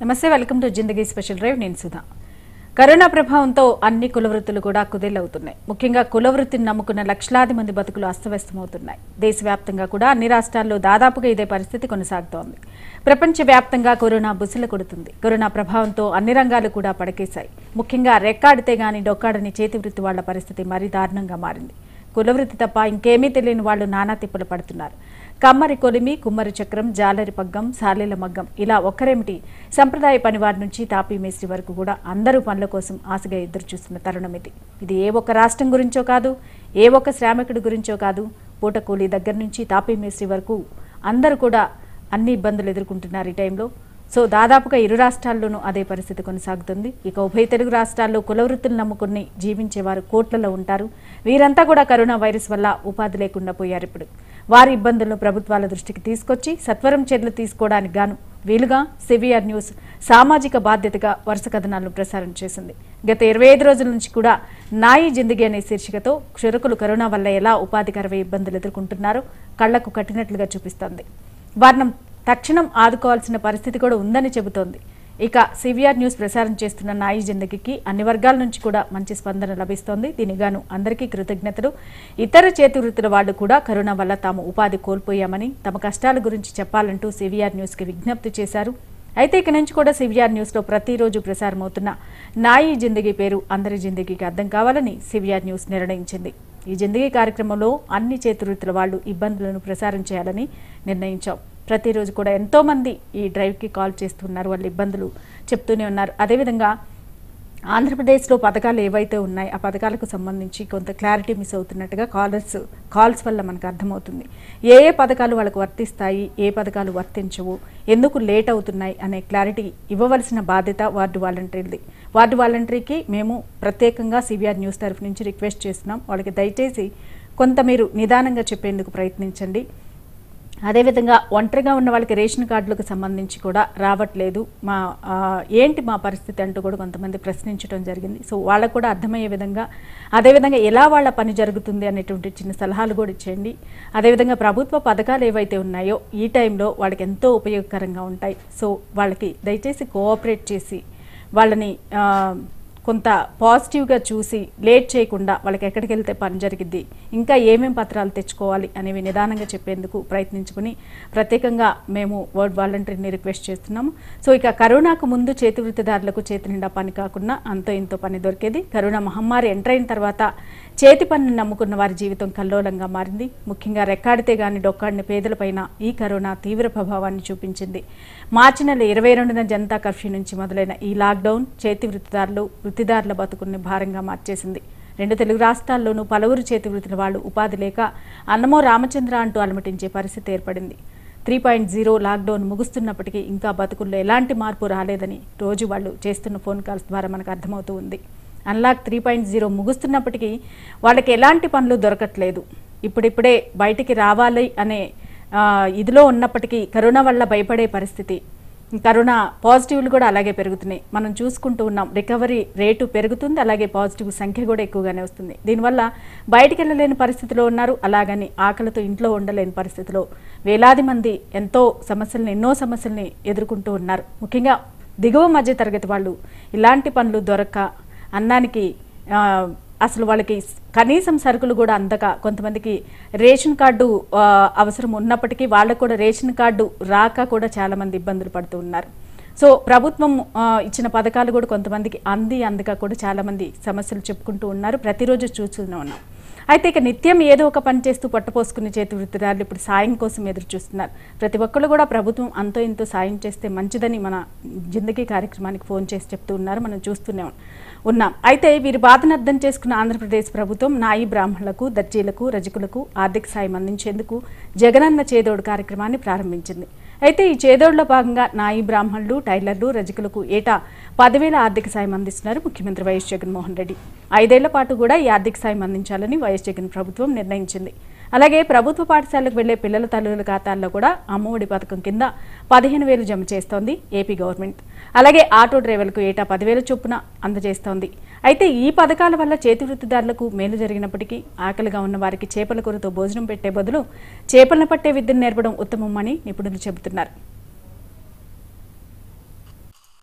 నమస్తే welcome to Zindagi special drive నేను Sudha corona ప్రభావంతో అన్ని కులవృత్తులు కూడా కుదేలవుతున్నాయి ముఖ్యంగా కులవృత్తిని నమ్ముకున్న లక్షలాది మంది బతుకులు అస్తవ్యస్తమవుతున్నాయి దేశవ్యాప్తంగా కూడా అన్ని రాష్ట్రాల్లో దాదాపుగా ఇదే పరిస్థితి కొనసాగుతోంది ప్రపంచవ్యాప్తంగా కరోనా బుసలు కొడుతుంది కరోనా ప్రభావంతో అన్ని రంగాలు కూడా పడకేశాయి ముఖ్యంగా రెక్కాడితే గాని డొక్కాడని చేతి వృత్తి వాళ్ల పరిస్థితి మరీ దారుణంగా మారింది కులవృత్తి తప్ప ఇంకేమీ తెలియని వాళ్ళు నానా తిప్పలు పడుతున్నారు కమ్మరి కొలిమి కుమ్మరి చక్రం జాలరి పగ్గం సాలేల మగ్గం ఇలా ఒక్కరేమిటి సంప్రదాయ పనివారి నుంచి తాపీ మేస్త్రి వరకు కూడా అందరూ పనుల కోసం ఆశగా ఎదురు చూస్తున్న తరుణం ఇది ఇది ఏ ఒక్క రాష్ట్రం గురించో కాదు ఏ ఒక్క శ్రామికుడి గురించో కాదు పూట కూలీ దగ్గర నుంచి తాపీ మేస్త్రి వరకు అందరూ కూడా అన్ని ఇబ్బందులు ఎదుర్కొంటున్నారు ఈ టైంలో సో దాదాపుగా ఇరు రాష్ట్రాల్లోనూ అదే పరిస్థితి కొనసాగుతుంది ఇక ఉభయ తెలుగు రాష్ట్రాల్లో కులవృత్తులు నమ్ముకుని జీవించేవారు కోట్లలో ఉంటారు వీరంతా కూడా కరోనా వైరస్ వల్ల ఉపాధి లేకుండా పోయారు ఇప్పుడు వారి ఇబ్బందులను ప్రభుత్వాల దృష్టికి తీసుకొచ్చి సత్వరం చర్యలు తీసుకోవడానికి గాను వీలుగా సివిఆర్ న్యూస్ సామాజిక బాధ్యతగా వరుస కథనాలను ప్రసారం చేసింది గత ఇరవై ఐదు రోజుల నుంచి కూడా నాయి జిందగీ అనే శీర్షికతో క్షురకులు కరోనా వల్ల ఎలా ఉపాధికరమైన ఇబ్బందులు ఎదుర్కొంటున్నారో కళ్లకు కట్టినట్లుగా చూపిస్తోంది వారిని తక్షణం ఆదుకోవాల్సిన పరిస్థితి కూడా ఉందని చెబుతోంది ఇక సివిఆర్ న్యూస్ ప్రసారం చేస్తున్న నాయి జిందగీకి అన్ని వర్గాల నుంచి కూడా మంచి స్పందన లభిస్తోంది దీనిగాను అందరికీ కృతజ్ఞతలు ఇతర చేతి వృత్తుల వాళ్ళు కూడా కరోనా వల్ల తాము ఉపాధి కోల్పోయామని తమ కష్టాల గురించి చెప్పాలంటూ సివిఆర్ న్యూస్కి విజ్ఞప్తి చేశారు అయితే ఇక నుంచి కూడా సివిఆర్ న్యూస్లో ప్రతిరోజు ప్రసారమవుతున్న నాయి జిందగీ పేరు అందరి జిందగీకి అర్థం కావాలని సివిఆర్ న్యూస్ నిర్ణయించింది ఈ జిందగీ కార్యక్రమంలో అన్ని చేతి వృత్తుల వాళ్ళు ఇబ్బందులను ప్రసారం చేయాలని నిర్ణయించాం ప్రతిరోజు కూడా ఎంతో మంది ఈ డ్రైవ్కి కాల్ చేస్తున్నారు వాళ్ళ ఇబ్బందులు చెప్తూనే ఉన్నారు అదేవిధంగా ఆంధ్రప్రదేశ్లో పథకాలు ఏవైతే ఉన్నాయో ఆ పథకాలకు సంబంధించి కొంత క్లారిటీ మిస్ అవుతున్నట్టుగా కాలర్స్ కాల్స్ వల్ల మనకు అర్థమవుతుంది ఏ ఏ పథకాలు వాళ్ళకు వర్తిస్తాయి ఏ పథకాలు వర్తించవు ఎందుకు లేట్ అవుతున్నాయి అనే క్లారిటీ ఇవ్వవలసిన బాధ్యత వార్డు వాలంటీర్ది వార్డు వాలంటీర్కి మేము ప్రత్యేకంగా సిబిఆర్ న్యూస్ తరఫు నుంచి రిక్వెస్ట్ చేస్తున్నాం వాళ్ళకి దయచేసి కొంత మీరు నిదానంగా చెప్పేందుకు ప్రయత్నించండి అదేవిధంగా ఒంటరిగా ఉన్న వాళ్ళకి రేషన్ కార్డులకు సంబంధించి కూడా రావట్లేదు మా ఆ, ఏంటి మా పరిస్థితి అంటూ కూడా కొంతమంది ప్రశ్నించడం జరిగింది సో వాళ్ళకు కూడా అర్థమయ్యే విధంగా అదేవిధంగా ఎలా వాళ్ళ పని జరుగుతుంది అనేటువంటి చిన్న సలహాలు కూడా ఇచ్చేయండి అదేవిధంగా ప్రభుత్వ పథకాలు ఏవైతే ఉన్నాయో ఈ టైంలో వాళ్ళకి ఎంతో ఉపయోగకరంగా ఉంటాయి సో వాళ్ళకి దయచేసి కోఆపరేట్ చేసి వాళ్ళని ఆ, కొంత పాజిటివ్గా చూసి లేట్ చేయకుండా వాళ్ళకి ఎక్కడికి వెళ్తే పని జరిగిద్ది ఇంకా ఏమేం పత్రాలు తెచ్చుకోవాలి అనేవి నిదానంగా చెప్పేందుకు ప్రయత్నించుకుని ప్రత్యేకంగా మేము వర్డ్ వాలంటీర్ని రిక్వెస్ట్ చేస్తున్నాము సో ఇక కరోనాకు ముందు చేతి వృత్తిదారులకు చేతి నిండా పని కాకుండా అంతో ఇంతో పని దొరికేది కరోనా మహమ్మారి ఎంటర్ అయిన తర్వాత చేతి పనిని నమ్ముకున్న వారి జీవితం కల్లోలంగా మారింది ముఖ్యంగా రెక్కాడితే గాని డొక్కాడిన పేదలపైన ఈ కరోనా తీవ్ర ప్రభావాన్ని చూపించింది మార్చి నెల ఇరవై రెండున జనతా కర్ఫ్యూ నుంచి మొదలైన ఈ లాక్డౌన్ చేతి వృత్తిదారులు వృత్తిదారుల బతుకుల్ని భారంగా మార్చేసింది రెండు తెలుగు రాష్ట్రాల్లోనూ పలువురు చేతి వృత్తుల వాళ్ళు ఉపాధి లేక అన్నమో రామచంద్ర అంటూ అలమటించే పరిస్థితి ఏర్పడింది త్రీ పాయింట్ జీరో లాక్డౌన్ ముగుస్తున్నప్పటికీ ఇంకా బతుకుల్లో ఎలాంటి మార్పు రాలేదని రోజు వాళ్ళు చేస్తున్న ఫోన్ కాల్స్ ద్వారా మనకు అర్థమవుతూ ఉంది అన్లాక్ త్రీ పాయింట్ జీరో ముగుస్తున్నప్పటికీ వాళ్ళకి ఎలాంటి పనులు దొరకట్లేదు ఇప్పుడిప్పుడే బయటికి రావాలి అనే ఆ, ఇదిలో ఉన్నప్పటికీ కరోనా వల్ల భయపడే పరిస్థితి కరోనా పాజిటివ్లు కూడా అలాగే పెరుగుతున్నాయి మనం చూసుకుంటూ ఉన్నాం రికవరీ రేటు పెరుగుతుంది అలాగే పాజిటివ్ సంఖ్య కూడా ఎక్కువగానే వస్తుంది దీనివల్ల బయటికి వెళ్ళలేని పరిస్థితిలో ఉన్నారు అలాగని ఆకలితో ఇంట్లో ఉండలేని పరిస్థితిలో వేలాది మంది ఎంతో సమస్యల్ని ఎన్నో సమస్యల్ని ఎదుర్కొంటూ ఉన్నారు ముఖ్యంగా దిగువ మధ్య తరగతి వాళ్ళు ఇలాంటి పనులు దొరక్క అన్నానికి ఆ, అసలు వాళ్ళకి కనీసం సరుకులు కూడా అందక కొంతమందికి రేషన్ కార్డు ఆ, అవసరం ఉన్నప్పటికీ వాళ్ళకు కూడా రేషన్ కార్డు రాక కూడా చాలామంది ఇబ్బందులు పడుతూ ఉన్నారు సో ప్రభుత్వం ఆ, ఇచ్చిన పథకాలు కూడా కొంతమందికి అంది అందక కూడా చాలామంది సమస్యలు చెప్పుకుంటూ ఉన్నారు ప్రతిరోజు చూస్తూనే ఉన్నాం అయితే ఇక నిత్యం ఏదో ఒక పని చేస్తూ పొట్టపోసుకునే చేతి వృత్తిదారులు ఇప్పుడు సాయం కోసం ఎదురు చూస్తున్నారు ప్రతి ఒక్కళ్ళు కూడా ప్రభుత్వం అంతో ఇంతో సాయం చేస్తే మంచిదని మన జిందగీ కార్యక్రమానికి ఫోన్ చేసి చెప్తూ ఉన్నారు మనం చూస్తూనే ఉన్- ఉన్నాం అయితే వీరి బాధను అర్థం చేసుకున్న ఆంధ్రప్రదేశ్ ప్రభుత్వం నాయి బ్రాహ్మణులకు దర్జీలకు రజకులకు ఆర్థిక సాయం అందించేందుకు జగనన్న చేదోడు కార్యక్రమాన్ని ప్రారంభించింది అయితే ఈ చేదోడులో భాగంగా నాయి బ్రాహ్మణులు టైలర్లు రజకులకు ఏటా పదివేల ఆర్థిక సాయం అందిస్తున్నారు ముఖ్యమంత్రి వైఎస్ జగన్మోహన్ రెడ్డి ఐదేళ్ల పాటు కూడా ఈ ఆర్థిక సాయం అందించాలని వైఎస్ జగన్ ప్రభుత్వం నిర్ణయించింది అలాగే ప్రభుత్వ పాఠశాలకు వెళ్లే పిల్లల తల్లుల ఖాతాల్లో కూడా అమ్మఒడి పథకం కింద పదిహేను వేలు జమ చేస్తోంది ఏపీ గవర్నమెంట్ అలాగే ఆటో డ్రైవర్లకు ఏటా పదివేల చొప్పున అందజేస్తోంది అయితే ఈ పథకాల వల్ల చేతి వృత్తిదారులకు మేలు జరిగినప్పటికీ ఆకలిగా ఉన్న వారికి చేపల కూరతో భోజనం పెట్టే బదులు చేపలను పట్టే విద్యను నేర్పడం ఉత్తమమని నిపుణులు చెబుతున్నారు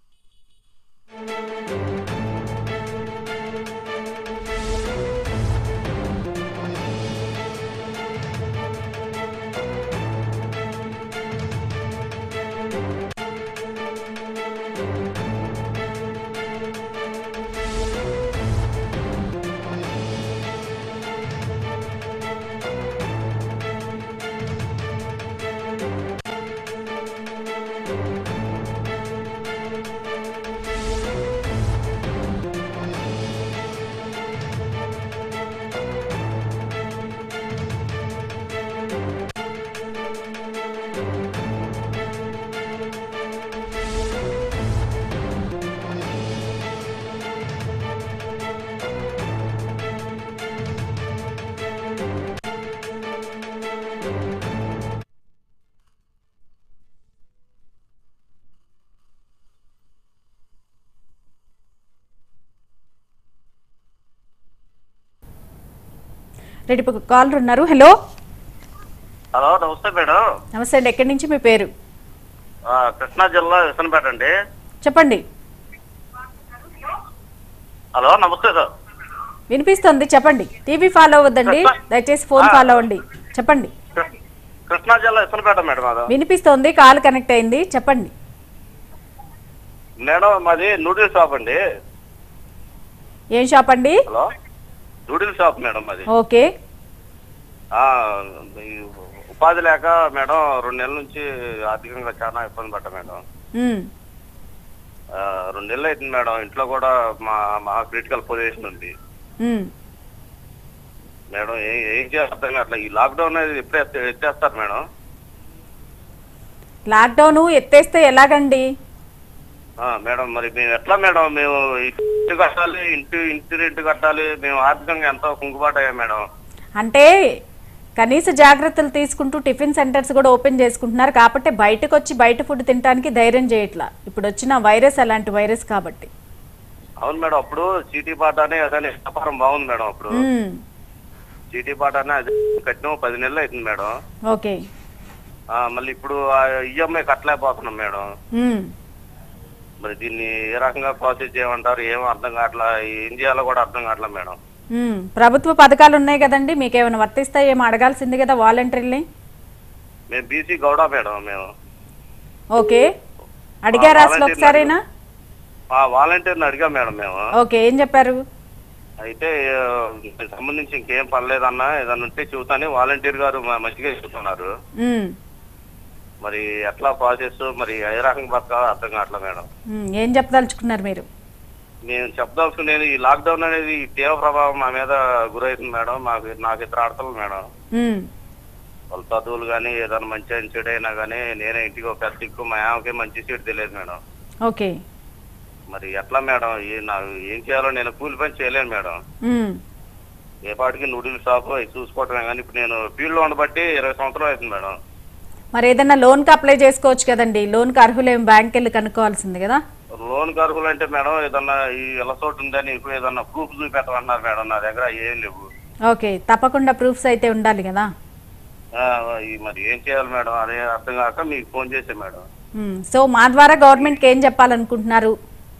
రెడీ కాలర్ ఉన్నారు హలో హలో నమస్తే మేడం నమస్తే అండి ఎక్కడి నుంచి మీ పేరు ఆ, కృష్ణా జిల్లా విసనపేట అండి చెప్పండి హలో నమస్తే సార్ వినిపిస్తుంది చెప్పండి టీవీ ఫాలో అవ్వద్దండి దయచేసి ఫోన్ ఫాలో అవ్వండి చెప్పండి కృ- కృష్ణా జిల్లా విసనపేట మేడం అది వినిపిస్తోంది కాల్ కనెక్ట్ అయింది చెప్పండి మేడం మాది నూడిల్స్ షాప్ అండి ఏం షాప్ అండి హలో నూడిల్స్ షాప్ మేడం మాది ఓకే ఆ, ఈ ఉపాధి లేక మేడం రెండు నెలల నుంచి ఆర్థికంగా చాలా ఇబ్బంది పడ్డా మేడం ఉమ్, ఆ, రెండు నెలలు అవుతుంది మేడం ఇంట్లో కూడా మా మా క్రిటికల్ పొజిషన్ ఉంది ఉమ్. మేడం ఏ- ఏం చేస్తాం అట్లా ఈ లాక్డౌన్ అనేది ఎప్పుడు ఎత్తే- ఎత్తేస్తారు మేడం లాక్డౌన్ ఎత్తేస్తే ఎలాగండి ఆ, మేడం మరి మేము ఎట్లా మేడం మేము ఇంటి కట్టాలి ఇంటి ఇంటి రెంట్ కట్టాలి మేము ఆర్థికంగా ఎంతో కుంగుబాటు అయ్యాం మేడం అంటే కనీస జాగ్రత్తలు తీసుకుంటూ టిఫిన్ సెంటర్స్ కూడా ఓపెన్ చేసుకుంటున్నారు కాబట్టి బయటకు వచ్చి బయట ఫుడ్ తినడానికి ధైర్యం చేయట్లా ఇప్పుడు వచ్చిన వైరస్ అలాంటి వైరస్ కాబట్టి అవును మేడం అప్పుడు చీటీ పాట అనే అసలు వ్యాపారం బాగుంది మేడం అప్పుడు ఉమ్, చీటీ పాట అనే అది కట్టిన పది నెలలు అవుతుంది మేడం ఓకే ఆ, మళ్ళీ ఇప్పుడు ఈఎంఐ కట్టలేకపోతున్నాం మేడం ఉమ్, మరి దీన్ని ఏ రకంగా ప్రాసెస్ చేయమంటారు ఏమో అర్థం కావట్లా ఏం చేయాలో కూడా అర్థం కావట్లేదు మేడం ఉమ్. ప్రభుత్వ పథకాలు ఉన్నాయి కదండి మీకు ఏమైనా వర్తిస్తాయి ఏమో అడగాల్సింది కదా వాలంటీర్ని మేము బీసీ గౌడ మేడం మేము ఓకే అడిగారా అసలు వాలంటీర్లు ఒకసారైనా ఆ వాలంటీర్ని అడిగాం మేడం మేము ఓకే ఏం చెప్పారు అయితే ఆ, దీనికి సంబంధించి ఇంకేం పర్లేదన్నా ఏదన్నా ఉంటే చూస్తాని వాలంటీర్ గారు మ- మంచిగా చెప్తున్నారు ఉమ్, మరి ఎట్లా ప్రాసెస్ మరి ఏ రకంగా బతకాలో అర్థం కావట్లేదు మేడం ఉమ్, ఏం చెప్పదలుచుకున్నారు మీరు నేను చెప్పదలుచుకుని నేను ఈ లాక్డౌన్ అనేది ఈ తీవ్ర ప్రభావం మా మీద గురవుతుంది మేడం మాకు నాకు ఇద్దరు ఆడతలు మేడం ఉమ్, వాళ్ళ చదువులు కానీ ఏదైనా మంచి అయిన చెడు అయినా కానీ నేనే ఇంటికి ఒక పెద్ద దిక్కు మా ఆమెకి మంచి సీట్ తెలియదు మేడం ఓకే మరి ఎట్లా మేడం ఈ- నాకు ఏం చేయాలో నేను కూలి పని చేయలేను మేడం ఉమ్, ఏ పాటికి నూడిల్స్ షాప్ అవి చూసుకోవటమే కానీ ఇప్పుడు నేను ఫీల్డ్లో ఉండబట్టి ఇరవై సంవత్సరాలు అవుతుంది మేడం మరి ఏదైనా లోన్కి అప్లై చేసుకోవచ్చు కదండి లోన్కి అర్హులేం బ్యాంక్ వెళ్ళి కనుక్కోవాల్సింది కదా లోన్ కరుకులు అంటే మేడం ఏదన్నా ఈ ఎలసోట్ ఉందని ఇప్పుడు ఏదన్నా ప్రూఫ్ చూపెట్టమన్నారు మేడం నా దగ్గర ఏం లేవు ఓకే తప్పకుండా ప్రూఫ్స్ అయితే ఉండాలి కదా ఆ, ఈ మరి ఏం చేయాలి మేడం అదే అర్థం కాక మీకు ఫోన్ చేసే మేడం ఉమ్, సో మా ద్వారా గవర్నమెంట్కి ఏం చెప్పాలనుకుంటున్నారు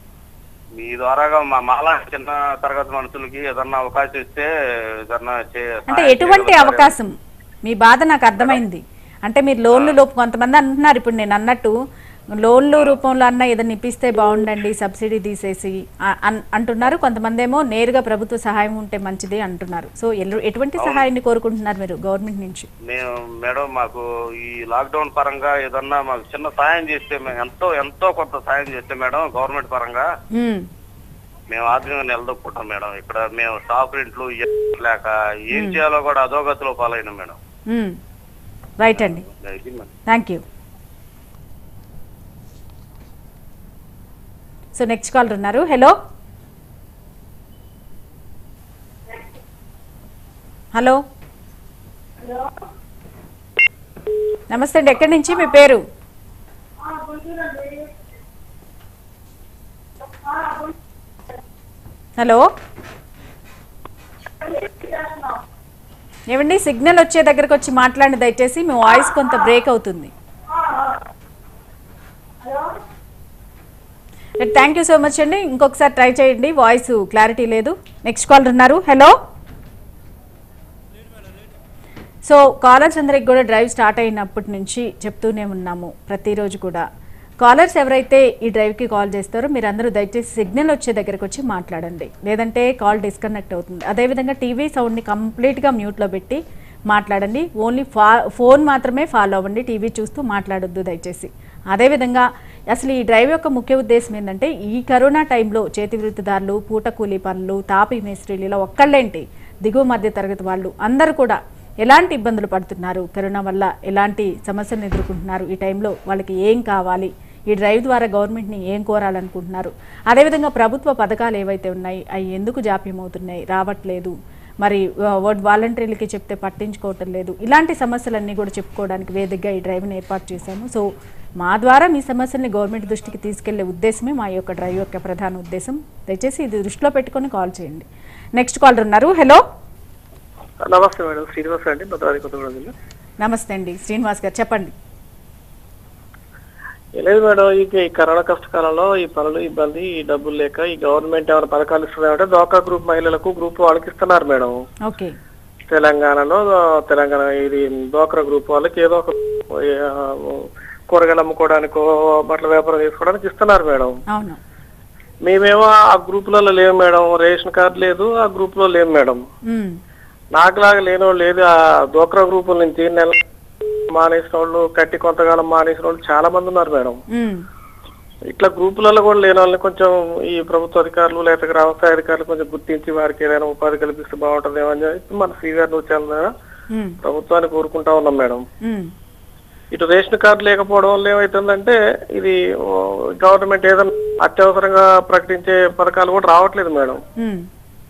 మీ ద్వారాగా మా మాలా చిన్న తరగతి మనుషులకి ఏదన్నా అవకాశం ఇస్తే ఏదన్నా చే- అంటే సాయం ఎటువంటి చేయగలుగుతారేమో. అవకాశం మీ బాధ నాకు అర్థమైంది అంటే మీరు లోన్లు లోపు కొంతమంది అంటున్నారు ఇప్పుడు నేను అన్నట్టు లోన్లు రూపంలో అన్న ఏదైనా ఇప్పిస్తే బాగుండండి సబ్సిడీ తీసేసి ఆ- అన్- అంటున్నారు కొంతమంది ఏమో నేరుగా ప్రభుత్వ సహాయం ఉంటే మంచిది అంటున్నారు సో ఎల్లు- ఎటువంటి సహాయాన్ని కోరుకుంటున్నారు మీరు గవర్నమెంట్ నుంచి మేము మేడం మాకు ఈ లాక్డౌన్ పరంగా ఏదన్నా మాకు చిన్న సాయం చేస్తే మేము ఎంతో ఎంతో కొంత సాయం చేస్తే మేడం గవర్నమెంట్ పరంగా ఉమ్, మేము ఆర్థికంగా నిలదొక్కుంటాం మేడం ఇక్కడ మేము స్టాఫ్ రెంట్లు ఇయ్య- లేక ఏం చేయాలో కూడా అధోగతిలో పాలైన మేడం ఉమ్. రైట్ అండి ఇది madam. Thank you so next caller ఉన్నారు హలో హలో నమస్తే అండి ఎక్కడి నుంచి మీ పేరు హలో ఏమండి సిగ్నల్ వచ్చే దగ్గరకు వచ్చి మాట్లాడండి దయచేసి మీ వాయిస్ కొంత బ్రేక్ అవుతుంది థ్యాంక్ యూ సో మచ్ అండి ఇంకొకసారి ట్రై చేయండి వాయిస్ క్లారిటీ లేదు నెక్స్ట్ కాల్ ఉన్నారు హలో సో కాలర్స్ అందరికి కూడా డ్రైవ్ స్టార్ట్ అయినప్పటి నుంచి చెప్తూనే ఉన్నాము ప్రతిరోజు కూడా కాలర్స్ ఎవరైతే ఈ డ్రైవ్కి కాల్ చేస్తారో మీరందరూ దయచేసి సిగ్నల్ వచ్చే దగ్గరకు వచ్చి మాట్లాడండి లేదంటే కాల్ డిస్కనెక్ట్ అవుతుంది అదేవిధంగా టీవీ సౌండ్ని కంప్లీట్గా మ్యూట్లో పెట్టి మాట్లాడండి ఓన్లీ ఫా ఫోన్ మాత్రమే ఫాలో అవ్వండి టీవీ చూస్తూ మాట్లాడొద్దు దయచేసి అదేవిధంగా అసలు ఈ డ్రైవ్ యొక్క ముఖ్య ఉద్దేశం ఏంటంటే ఈ కరోనా టైంలో చేతి వృత్తిదారులు పూట కూలీ పనులు తాపి మేస్త్రీలు ఇలా ఒక్కళ్ళేంటి దిగువ మధ్య తరగతి వాళ్ళు అందరూ కూడా ఎలాంటి ఇబ్బందులు పడుతున్నారు కరోనా వల్ల ఎలాంటి సమస్యలను ఎదుర్కొంటున్నారు ఈ టైంలో వాళ్ళకి ఏం కావాలి ఈ డ్రైవ్ ద్వారా గవర్నమెంట్ని ఏం కోరాలనుకుంటున్నారు అదేవిధంగా ప్రభుత్వ పథకాలు ఏవైతే ఉన్నాయి అవి ఎందుకు జాప్యం అవుతున్నాయి రావట్లేదు మరి వర్డ్ వాలంటీర్లకి చెప్తే పట్టించుకోవటం లేదు ఇలాంటి సమస్యలన్నీ కూడా చెప్పుకోవడానికి వేదికగా ఈ డ్రైవ్ని ఏర్పాటు చేశాము సో మా ద్వారా మీ సమస్యల్ని గవర్నమెంట్ దృష్టికి తీసుకెళ్లే ఉద్దేశమే మా యొక్క డ్రైవ్ యొక్క ప్రధాన ఉద్దేశం దయచేసి ఇది దృష్టిలో పెట్టుకొని కాల్ చేయండి నెక్స్ట్ కాలర్ ఉన్నారు హలో నమస్తే మేడం శ్రీనివాస్ అండి భద్రాద్రి కొత్తగూడెం జిల్లా నమస్తే అండి శ్రీనివాస్ గారు చెప్పండి ఏం లేదు మేడం ఈ ఈ కరోనా కష్టకాలంలో ఈ పనులు ఇబ్బంది ఈ డబ్బులు లేక ఈ గవర్నమెంట్ ఏమైనా పథకాలు ఇస్తున్నాయంటే దోకా గ్రూప్ మహిళలకు గ్రూప్ వాళ్ళకి ఇస్తున్నారు మేడం ఓకే తెలంగాణలో ఆ, తెలంగాణ ఇది డోక్రా గ్రూప్ వాళ్ళకి ఏదో ఒక ఆ, కూరగాయలు అమ్ముకోవడానికో బట్టల వ్యాపారం చేసుకోవడానికి ఇస్తున్నారు మేడం అవును మేమేమో ఆ గ్రూపులలో లేవు మేడం రేషన్ కార్డు లేదు ఆ గ్రూప్ లో లేము మేడం ఉమ్, నాకులాగా లేని వాళ్ళు లేదు ఆ డోక్రా గ్రూపుల నుంచి నెల మానేసిన వాళ్ళు కట్టి కొంతకాలం మానేసిన వాళ్ళు చాలా మంది ఉన్నారు మేడం ఉమ్, ఇట్లా గ్రూపులలో కూడా లేని వాళ్ళని కొంచెం ఈ ప్రభుత్వ అధికారులు లేకపోతే గ్రామ స్థాయి అధికారులు కొంచెం గుర్తించి వారికి ఏదైనా ఉపాధి కల్పిస్తే బాగుంటుందేమో అని చెప్పి మన శ్రీ గారి న్యూస్ ఛానల్ ద్వారా ఉమ్, ప్రభుత్వాన్ని కోరుకుంటా ఉన్నాం మేడం ఉమ్, ఇటు రేషన్ కార్డు లేకపోవడం వల్ల ఏమవుతుందంటే ఇది ఓ, గవర్నమెంట్ ఏదైనా అత్యవసరంగా ప్రకటించే పథకాలు కూడా రావట్లేదు మేడం ఉమ్,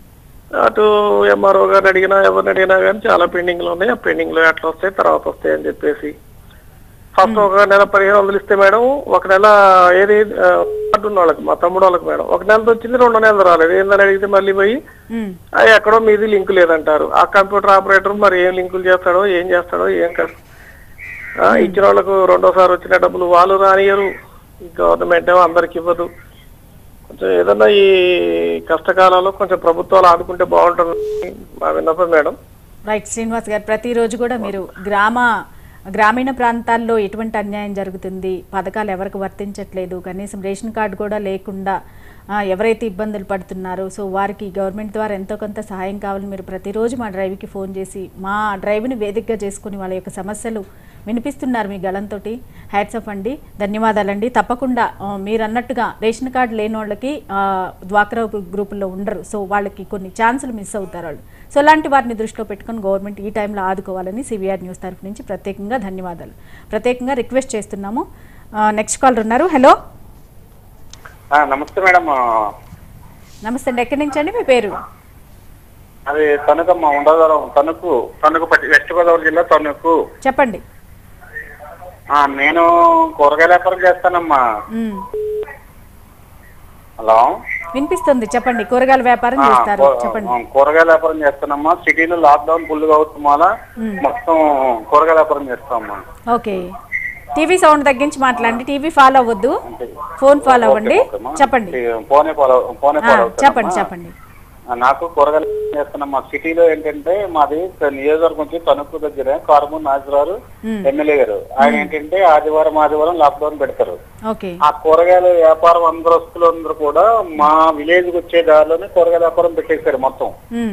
అటు ఎంఆర్ఓ గారిని అడిగినా ఎవరిని అడిగినా కానీ చాలా పెండింగ్ లో ఉన్నాయి ఆ పెండింగ్ లో ఎట్లా వస్తాయి తర్వాత వస్తాయి అని చెప్పేసి ఫస్ట్ ఒక నెల పదిహేను వందలు ఇస్తే మేడం ఒక నెల ఏది ఆ, కార్డు ఉన్న వాళ్ళకి మా తమ్ముడు వాళ్ళకి మేడం ఒక నెలతో వచ్చింది రెండు నెలలు రాలేదు ఏందని అడిగితే మళ్ళీ పోయి ఉమ్, ఆ, ఎక్కడో మీది లింక్ లేదంటారు ఆ కంప్యూటర్ ఆపరేటర్ మరి ఏం లింకులు చేస్తాడో ఏం చేస్తాడో ఏం కష్టం ఆ, ఇచ్చిన వాళ్ళకు రెండోసారి వచ్చిన డబ్బులు వాళ్ళు రానియరు ఈ గవర్నమెంట్ ఏమో అందరికి ఇవ్వదు కొంచెం ఏదన్నా ఈ కష్టకాలంలో కొంచెం ప్రభుత్వాలు ఆదుకుంటే బాగుంటుంది మా విన్నపం మేడం రైట్ శ్రీనివాస్ గారు ప్రతిరోజు కూడా మీరు గ్రామ గ్రామీణ ప్రాంతాల్లో ఎటువంటి అన్యాయం జరుగుతుంది పథకాలు ఎవరికి వర్తించట్లేదు కనీసం రేషన్ కార్డు కూడా లేకుండా ఆ, ఎవరైతే ఇబ్బందులు పడుతున్నారో సో వారికి గవర్నమెంట్ ద్వారా ఎంతో కొంత సహాయం కావాలని మీరు ప్రతిరోజు మా డ్రైవ్కి ఫోన్ చేసి మా డ్రైవ్ని వేదికగా చేసుకుని వాళ్ళ యొక్క సమస్యలు వినిపిస్తున్నారు మీ గళంతో హ్యాట్సప్ అండి ధన్యవాదాలండి తప్పకుండా ఆ, మీరు అన్నట్టుగా రేషన్ కార్డు లేని వాళ్ళకి ఆ, డ్వాక్రా గ్రూపుల్లో ఉండరు సో వాళ్ళకి కొన్ని ఛాన్సులు మిస్ అవుతారు వాళ్ళు సో అలాంటి వారిని దృష్టిలో పెట్టుకొని గవర్నమెంట్ ఈ టైంలో ఆదుకోవాలని సివిఆర్ న్యూస్ తరఫు నుంచి ప్రత్యేకంగా ధన్యవాదాలు ప్రత్యేకంగా రిక్వెస్ట్ చేస్తున్నాము నెక్స్ట్ కాల్ ఉన్నారు హలో ఆ, నమస్తే మేడం ఆ, నమస్తే అండి ఎక్కడి నుంచి అండి మీ పేరు అది తణుకమ్మ ఉండవరం తణుకు తణుకు పట్టి వెస్ట్ గోదావరి జిల్లా తణుకు చెప్పండి ఆ, నేను కూరగాయల వ్యాపారం చేస్తానమ్మా మ్మ్. హలో వినిపిస్తుంది చెప్పండి కూరగాయల వ్యాపారం ఆ, చేస్తారు కూ- చెప్పండి ఆ, కూరగాయల వ్యాపారం చేస్తానమ్మా సిటీలో లాక్డౌన్ ఫుల్గా అవుతుంది మాలా మొత్తం కూరగాయల వ్యాపారం చేస్తామమ్మా ఓకే టీవీ సౌండ్ తగ్గించి మాట్లాడండి టీవీ ఫాలో అవ్వద్దు ఫోన్ ఫాలో అవ్వండి ఓకేమ్మా. చెప్పండి ఫోనే ఫాలో ఫోనే ఆ, ఫాలో అవుతానమ్మా. చెప్పండి చెప్పండి ఆ, నాకు కూరగాయలు చేస్తున్నాం మా సిటీలో ఏంటంటే మాది నియోజకవర్గం నుంచి తణుకు దగ్గర కారుమూరు నాగరావు మ్మ్. ఎమ్మెల్యే గారు ఆయన ఏంటంటే ఆదివారం ఆదివారం లాక్డౌన్ పెడతారు ఓకే ఆ కూరగాయల వ్యాపారం అందరస్తులు అందరూ కూడా మా విలేజ్ కి వచ్చే దారిలోనే కూరగాయల వ్యాపారం పెట్టేశారు మొత్తం మ్మ్.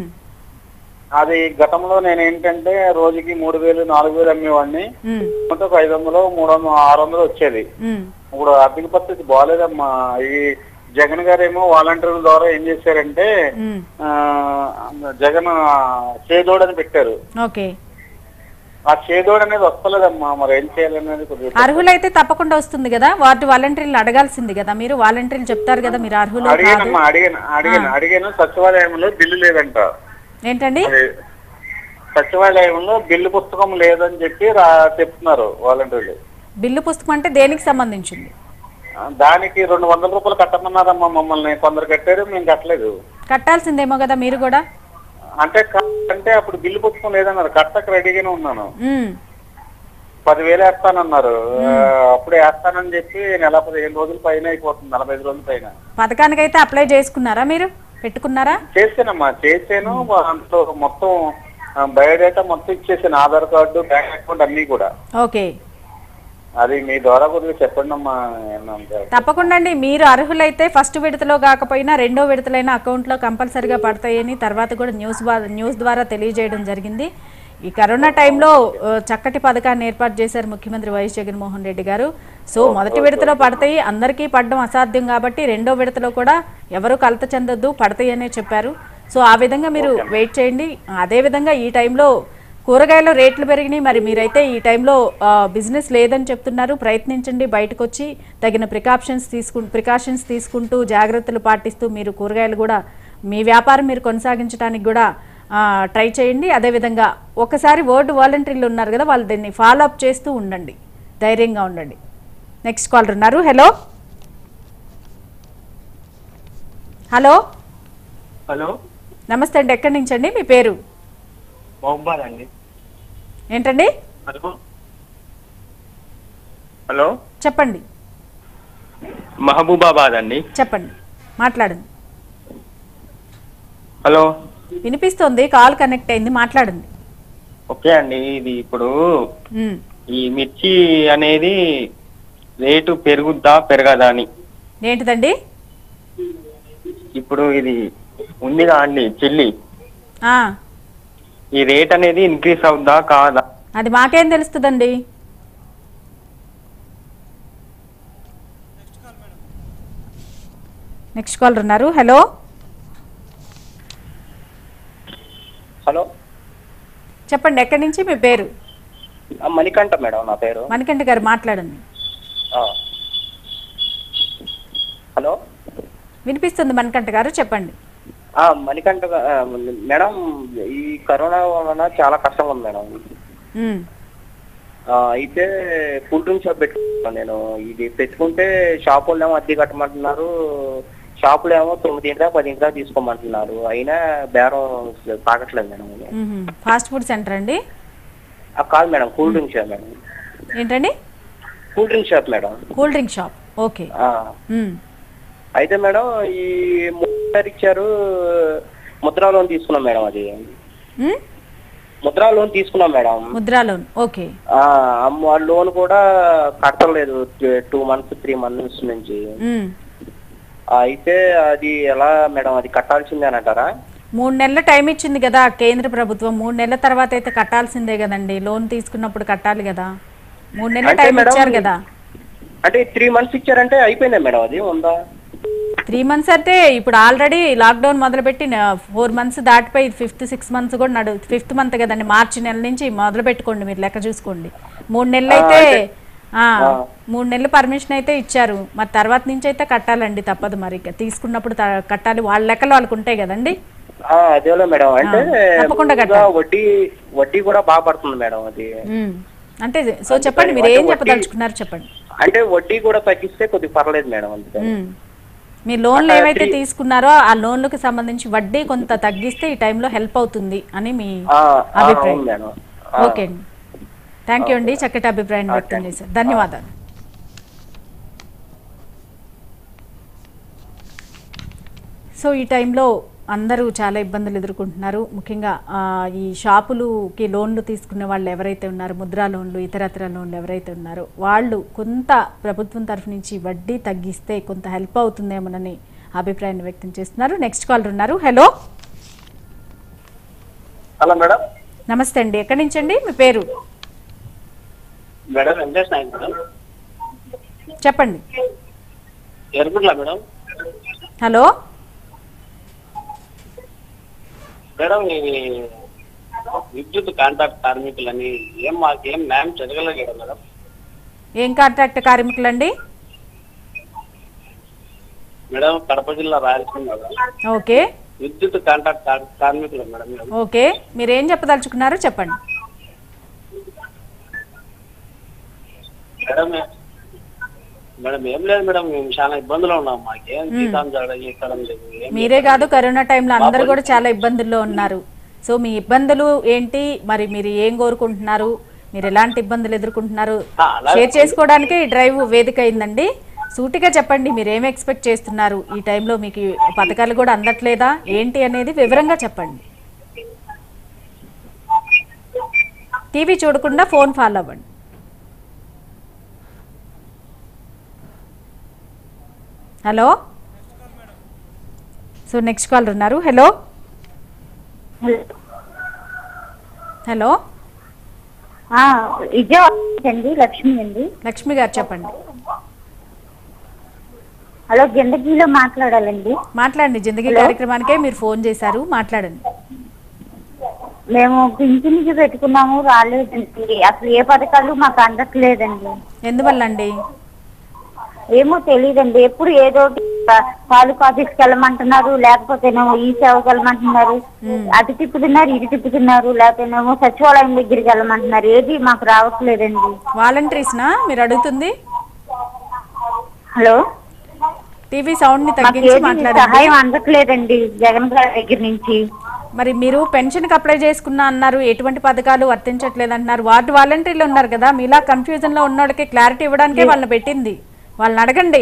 అది గతంలో నేను ఏంటంటే రోజుకి మూడు వేలు నాలుగు వేలు అమ్మేవాడిని మ్మ్. మొత్తం ఒక ఐదు వందలు మూడు వందలు ఆరు వందలు వచ్చేది మ్మ్. ఇప్పుడు ఆర్థిక పరిస్థితి బాగాలేదమ్మా ఈ జగన్ గారు ఏమో వాలంటీర్ల ద్వారా ఏం చేశారంటే మ్మ్. ఆ, జగన్ చేదోడు అని పెట్టారు ఓకే ఆ చేదోడు అనేది వస్తలేదమ్మా మరి ఏం చేయాలనేది కొద్దిగా అర్హులైతే తప్పకుండా వస్తుంది కదా వార్డు వాలంటీర్లు అడగాల్సింది కదా మీరు వాలంటీర్లు చెప్తారు కదా మీరు అర్హులు కాదు అడిగానమ్మా అడిగాను అడిగాను అడిగాను సచివాలయంలో బిల్లు లేదంట ఏంటండి అది సచివాలయంలో బిల్లు పుస్తకం లేదని చెప్పి రా చెప్తున్నారు వాలంటీర్లు బిల్లు పుస్తకం అంటే దేనికి సంబంధించింది ఆ, దానికి రెండు వందల రూపాయలు కట్టమన్నారమ్మా మమ్మల్ని కొందరు కట్టారు మేము కట్టలేదు కట్టాల్సిందేమో కదా మీరు కూడా అంటే క- అంటే అప్పుడు బిల్లు పుస్తకం లేదన్నారు కట్టక రెడీగానే ఉన్నాను మ్మ్. పదివేలు వేస్తానన్నారు ఆ, అప్పుడే వేస్తానని చెప్పి నెల పదిహేను రోజుల పైన అయిపోతుంది నలభై ఐదు రోజుల పైన పథకానికైతే అప్లై చేసుకున్నారా మీరు పెట్టుకున్నారా చేశానమ్మా చేశాను దాంట్లో మొత్తం ఆ, బయోడేటా మొత్తం ఇచ్చేసాను ఆధార్ కార్డు బ్యాంక్ అకౌంట్ అన్ని కూడా ఓకే అది మీ ద్వారా కొద్దిగా చెప్పండి అమ్మా ఏంటంటే తప్పకుండా అండి మీరు అర్హులైతే ఫస్ట్ విడతలో కాకపోయినా రెండో విడతలైన అకౌంట్లో కంపల్సరిగా పడతాయని తర్వాత కూడా న్యూస్ ద్వా- న్యూస్ ద్వారా తెలియజేయడం జరిగింది ఈ కరోనా టైంలో ఆ, చక్కటి పథకాన్ని ఏర్పాటు చేశారు ముఖ్యమంత్రి వైఎస్ జగన్మోహన్ రెడ్డి గారు సో మొదటి విడతలో పడతాయి అందరికీ పడడం అసాధ్యం కాబట్టి రెండో విడతలో కూడా ఎవరు కలత చెందొద్దు పడతాయి అనే చెప్పారు సో ఆ విధంగా మీరు వెయిట్ చేయండి అదే విధంగా ఈ టైంలో కూరగాయల రేట్లు పెరిగినాయి మరి మీరైతే ఈ టైంలో ఆ, బిజినెస్ లేదని చెప్తున్నారు ప్రయత్నించండి బయటకు వచ్చి తగిన ప్రికాషన్స్ తీసుకు ప్రికాషన్స్ తీసుకుంటూ జాగ్రత్తలు పాటిస్తూ మీరు కూరగాయలు కూడా మీ వ్యాపారం మీరు కొనసాగించడానికి కూడా ఆ, ట్రై చేయండి అదేవిధంగా ఒకసారి వర్డ్ వాలంటీర్లు ఉన్నారు కదా వాళ్ళు దీన్ని ఫాలో అప్ చేస్తూ ఉండండి ధైర్యంగా ఉండండి నెక్స్ట్ కాలర్ ఉన్నారు హలో హలో హలో నమస్తే అండి ఎక్కడి నుంచి అండి మీ పేరు మహబాద్ అండి ఏంటండి హలో హలో చెప్పండి మహబూబాబాద్ అండి చెప్పండి మాట్లాడండి హలో వినిపిస్తోంది కాల్ కనెక్ట్ అయింది మాట్లాడండి ఓకే అండి ఇది ఇప్పుడు ఉమ్. ఈ మిర్చి అనేది రేటు పెరుగుద్దా పెరగదా అని ఏంటిదండి ఇప్పుడు ఇది ఉందిగా అండి చెల్లి ఆ, ఈ రేట్ అనేది ఇంక్రీస్ అవుద్దా కాదా అది మాకేం తెలుస్తుందండి నెక్స్ట్ కాలర్ ఉన్నారు హలో హలో చెప్పండి ఎక్కడి నుంచి మీ పేరు మణికంఠ మేడం నా పేరు మణికంఠ గారు మాట్లాడండి హలో వినిపిస్తుంది మణికంఠ గారు చెప్పండి మణికంఠ మేడం ఈ కరోనా వలన చాలా కష్టంగా ఉంది మేడం ఉమ్, ఆ, అయితే కూల్ డ్రింక్ షాప్ పెట్టుకున్నాను నేను ఇది పెట్టుకుంటే షాప్ వాళ్ళు ఏమో అద్దె కట్టమంటున్నారు షాపులో ఏమో తొమ్మిది దాకా పది దాకా తీసుకోమంటున్నారు అయినా బేరం అసలు తాగట్లేదు మేడం ఇది. ఉహుం. ఫాస్ట్ ఫుడ్ సెంటర్ అండి ఆ, కాదు madam cool drink shop madam ఏంటండి cool drink shop madam cool drink shop okay ఆ, ఉమ్, అయితే మేడం ఈ ముద్ర ఇచ్చారు ముద్రా లోన్ తీసుకున్నాం మేడం అది ఉమ్, ముద్రా లోన్ తీసుకున్నాం మేడం ముద్రా లోన్ ఓకే ఆ అమ్మ లోన్ కూడా కట్టలేదు టూ మంత్స్ త్రీ మంత్స్ నుంచి ఉమ్. అయితే అది ఎలా మేడం అది కట్టాల్సిందే అని అంటారా మూడు నెలల టైం ఇచ్చింది కదా కేంద్ర ప్రభుత్వం మూడు నెలల తర్వాత అయితే కట్టాల్సిందే కదండి లోన్ తీసుకున్నప్పుడు కట్టాలి కదా మూడు నెలల అంటే టైం మేడం, ఇచ్చారు కదా అంటే త్రీ మంత్స్ ఇచ్చారంటే అయిపోయిందా మేడం అది ఉందా త్రీ మంత్స్ అంటే ఇప్పుడు ఆల్రెడీ లాక్డౌన్ మొదలుపెట్టి ఫోర్ మంత్స్ దాటిపోయి ఫిఫ్త్ సిక్స్ మంత్స్ కూడా నడు ఫిఫ్త్ మంత్ కదండి మార్చి నెల నుంచి మొదలు పెట్టుకోండి మీరు లెక్క చూసుకోండి మూడు నెలలు అయితే ఆ, మూడు నెలలు పర్మిషన్ అయితే ఇచ్చారు మరి తర్వాత నుంచి అయితే కట్టాలండి తప్పదు మరి ఇక తీసుకున్నప్పుడు త- కట్టాలి వాళ్ళ లెక్కలు వాళ్ళకు ఉంటాయి కదండి ఆ, అదేలే మేడం అంటే తప్పకుండా ముందుగా కట్టాలి. వడ్డీ వడ్డీ కూడా బాగా పడుతుంది మేడం అది ఉమ్. అంటే సో చెప్పండి మీరు ఏం చెప్పదలుచుకున్నారు చెప్పండి అంటే వడ్డీ కూడా తగ్గిస్తే కొద్దిగా పర్లేదు మేడం అంతే ఉమ్. మీ లోన్లు ఏవైతే తీసుకున్నారో ఆ లోన్లకు సంబంధించి వడ్డీ కొంత తగ్గిస్తే ఈ టైంలో హెల్ప్ అవుతుంది అని మీ ఆ, ఆ, అభిప్రాయం అవును మేడం ఓకే అండి థ్యాంక్ యూ అండి చక్కటి అభిప్రాయం వ్యక్తం చేశారు ధన్యవాదాలు సో ఈ టైంలో అందరూ చాలా ఇబ్బందులు ఎదుర్కొంటున్నారు ముఖ్యంగా ఆ, ఈ షాపులుకి లోన్లు తీసుకునే వాళ్ళు ఎవరైతే ఉన్నారో ముద్రా లోన్లు ఇతరత్ర లోన్లు ఎవరైతే ఉన్నారో వాళ్ళు కొంత ప్రభుత్వం తరఫు నుంచి వడ్డీ తగ్గిస్తే కొంత హెల్ప్ అవుతుందేమోనని అభిప్రాయాన్ని వ్యక్తం చేస్తున్నారు నెక్స్ట్ కాల్ ఉన్నారు హలో హలో మేడం నమస్తే అండి ఎక్కడి నుంచి అండి మీ పేరు మేడం వెంకటేష్ నాయక్ మేడం చెప్పండి ఎరుగుట్లా మేడం హలో మేడం ఈ విద్యుత్ కాంట్రాక్ట్ కార్మికులని ఏం మాకేం న్యాయం జరగలేదు మేడం ఏం కాంట్రాక్ట్ కార్మికులండి మేడం కడప జిల్లా రాయలసీమ మేడం ఓకే విద్యుత్ కాంట్రాక్ట్ కార్- కార్మికులు మేడం మేము. ఓకే మీరు ఏం చెప్పదలుచుకున్నారో చెప్పండి మేడం మేడం ఏం లేదు మేడం మేము చాలా ఇబ్బందులు ఉన్నాం మాకేం జీతం జరగడం ఎక్కడం లేదు ఏం మీరే కాదు కరోనా టైంలో అందరూ కూడా చాలా ఇబ్బందుల్లో ఉన్నారు సో మీ ఇబ్బందులు ఏంటి మరి మీరు ఏం కోరుకుంటున్నారు మీరు ఎలాంటి ఇబ్బందులు ఎదుర్కొంటున్నారు ఆ, అలా- షేర్ చేసుకోవడానికి ఈ డ్రైవ్ వేదిక అయిందండి సూటిగా చెప్పండి మీరు ఏం ఎక్స్పెక్ట్ చేస్తున్నారు ఈ టైంలో మీకు ఈ పథకాలు కూడా అందట్లేదా ఏంటి అనేది వివరంగా చెప్పండి టీవీ చూడకుండా ఫోన్ ఫాలో అవ్వండి హలో సో నెక్స్ట్ కాల్ ఉన్నారు హలో హలో ఆ, విజయవాడ అండి లక్ష్మి అండి లక్ష్మి గారు చెప్పండి హలో జిందగీలో మాట్లాడాలండి మాట్లాడండి జిందగీ కార్యక్రమానికే మీరు ఫోన్ చేశారు మాట్లాడండి మేము పింఛన్కి పెట్టుకున్నాము రాలేదండి అసలు ఏ పథకాలు మాకు అందట్లేదండి ఎందువల్ల అండి ఏమో తెలియదండి ఎప్పుడు ఏదో ఒకటి తాలూకా ఆఫీస్కి వెళ్ళమంటున్నారు లేకపోతేనేమో ఈ సేవకి వెళ్ళమంటున్నారు అటు తిప్పుతున్నారు ఇటు తిప్పుతున్నారు లేకపోతేనేమో సచివాలయం దగ్గరికి వెళ్ళమంటున్నారు ఏది మాకు రావట్లేదండి వాలంటీర్స్నా మీరు అడుగుతుంది హలో టీవీ సౌండ్ ని మాకు తగ్గించి ఏది మాట్లాడండి సహాయం అందట్లేదండి జగన్ గారి దగ్గర నుంచి మరి మీరు పెన్షన్కి అప్లై చేసుకున్నా అన్నారు ఎటువంటి పథకాలు వర్తించట్లేదు అంటున్నారు వార్డు వాలంటీర్లు ఉన్నారు కదా మీలా కన్ఫ్యూజన్లో ఉన్న వాళ్ళకి క్లారిటీ ఇవ్వడానికే వాళ్ళని పెట్టింది వాళ్ళని అడగండి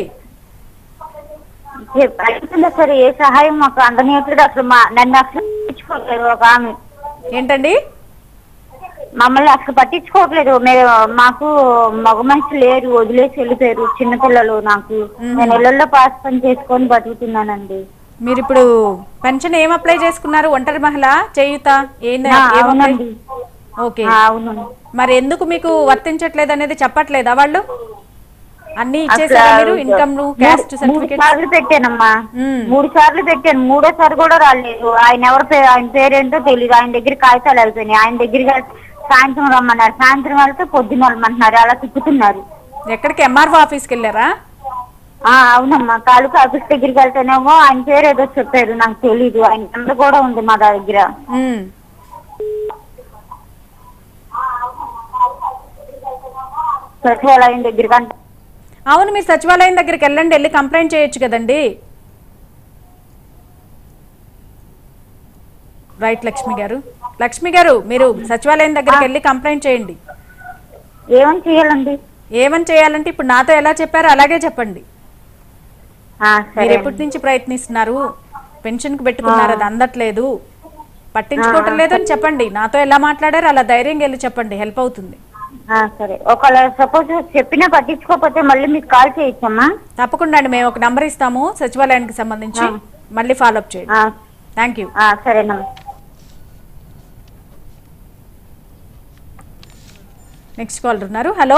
ఏ- అడుగుతున్నా సరే ఏ సహాయం మాకు అందనీయట్లేదు అసలు మా నన్ను అసలు పట్టించుకోవట్లేదు ఒక ఆమె ఏంటండి మమ్మల్ని అసలు పట్టించుకోవట్లేదు మేము మాకు మగ మనిషి లేరు వదిలేసి వెళ్ళిపోయారు చిన్నపిల్లలు నాకు నేను ఇళ్లలో పాస్ పని చేసుకొని బతుకుతున్నానండి మీరు ఇప్పుడు పెన్షన్ ఏం అప్లై చేసుకున్నారు ఒంటరి మహిళ చేయుత ఏంది ఆ, ఏం అప్లై అవునండి ఓకే ఆ, అవును మరి ఎందుకు మీకు వర్తించట్లేదు అనేది చెప్పట్లేదా వాళ్ళు అన్ని ఇచ్చేసారా అసలు మీరు ఇన్కమ్ క్యాస్ట్ మూడు సర్టిఫికేట్ సార్లు పెట్టానమ్మా మ్మ్. మూడు సార్లు పెట్టాను మూడోసారి కూడా రాలేదు ఆయన ఎవరి పేరు ఆయన పేరేంటో తెలియదు ఆయన దగ్గర కాగితాలు అయిపోయినాయి ఆయన దగ్గర సాయంత్రం రమ్మన్నారు సాయంత్రం వెళ్తే పొద్దున్న రమ్మంటున్నారు అలా తిప్పుతున్నారు ఎక్కడికి ఎంఆర్ఓ ఆఫీస్కి వెళ్ళారా ఆ అవునమ్మా తాలూకా ఆఫీస్ దగ్గరికి వెళ్తేనేమో ఆయన పేరు ఏదో చెప్పారు నాకు తెలీదు ఆయన నెంబర్ కూడా ఉంది మా దగ్గర ఉమ్. సచివాలయం దగ్గరికి అంటే అవును మీరు సచివాలయం దగ్గరికి వెళ్ళండి వెళ్ళి కంప్లైంట్ చేయొచ్చు కదండి రైట్ లక్ష్మి గారు లక్ష్మి గారు మీరు సచివాలయం దగ్గరికి వెళ్ళి కంప్లైంట్ చేయండి ఏమని చేయాలండి ఏమని చేయాలంటే ఇప్పుడు నాతో ఎలా చెప్పారో అలాగే చెప్పండి ఆ, మీరు సరే ఎప్పటి నుంచి ప్రయత్నిస్తున్నారు పెన్షన్ కు పెట్టుకున్నారు అది అందట్లేదు పట్టించుకోవటం లేదు అని చెప్పండి నాతో ఎలా మాట్లాడారో అలా ధైర్యంగా వెళ్ళి చెప్పండి హెల్ప్ అవుతుంది ఆ, సరే ఒకవేళ సపోజ్ చెప్పినా పట్టించుకోకపోతే మళ్ళీ మీకు కాల్ చేయొచ్చమ్మా తప్పకుండా అండి మేము ఒక నంబర్ ఇస్తాము సచివాలయానికి సంబంధించి మళ్ళీ ఫాలో అప్ చేయండి ఆ, థ్యాంక్ యూ ఆ, సరేనమ్మా నెక్స్ట్ కాల్ ఉన్నారు హలో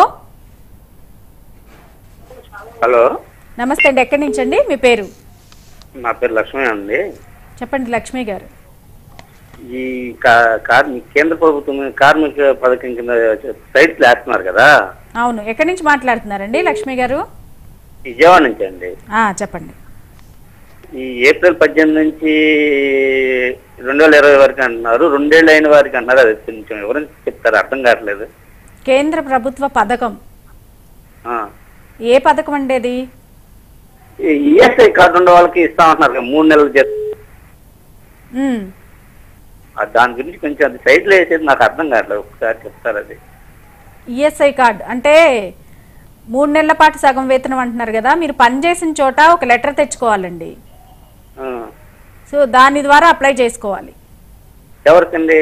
హలో నమస్తే అండి ఎక్కడి నుంచి అండి మీ పేరు నా పేరు లక్ష్మి అండి చెప్పండి లక్ష్మి గారు ఈ కా- కార్మి కేంద్ర ప్రభుత్వం కార్మిక పథకం కింద సైట్స్ వేస్తున్నారు కదా అవును ఎక్కడి నుంచి మాట్లాడుతున్నారండి లక్ష్మి గారు విజయవాడ నుంచి అండి ఆ, చెప్పండి ఈ ఏప్రిల్ పద్దెనిమిది నుంచి రెండు వేల ఇరవై వరకు అంటున్నారు రెండేళ్ళు అయిన వారికి అన్నారు అది కొంచెం ఎవరైనా చెప్తారు అర్థం కావట్లేదు కేంద్ర ప్రభుత్వ పథకం ఆ. ఏ పథకం అండి అది ఈ ఈఎస్ఐ కార్డు ఉన్న వాళ్ళకి ఇస్తామంటున్నారు కదా, మూడు నెలలు చేత ఉమ్. దాని గురించి కొంచెం అది సైట్లో వేసేది నాకు అర్థం కావట్లేదు ఒకసారి చెప్తారు అది ఈఎస్ఐ కార్డ్ అంటే మూడు నెలల పాటు సగం వేతనం అంటున్నారు కదా మీరు పనిచేసిన చోట ఒక లెటర్ తెచ్చుకోవాలండి ఆ. సో దాని ద్వారా అప్లై చేసుకోవాలి ఎవరికండి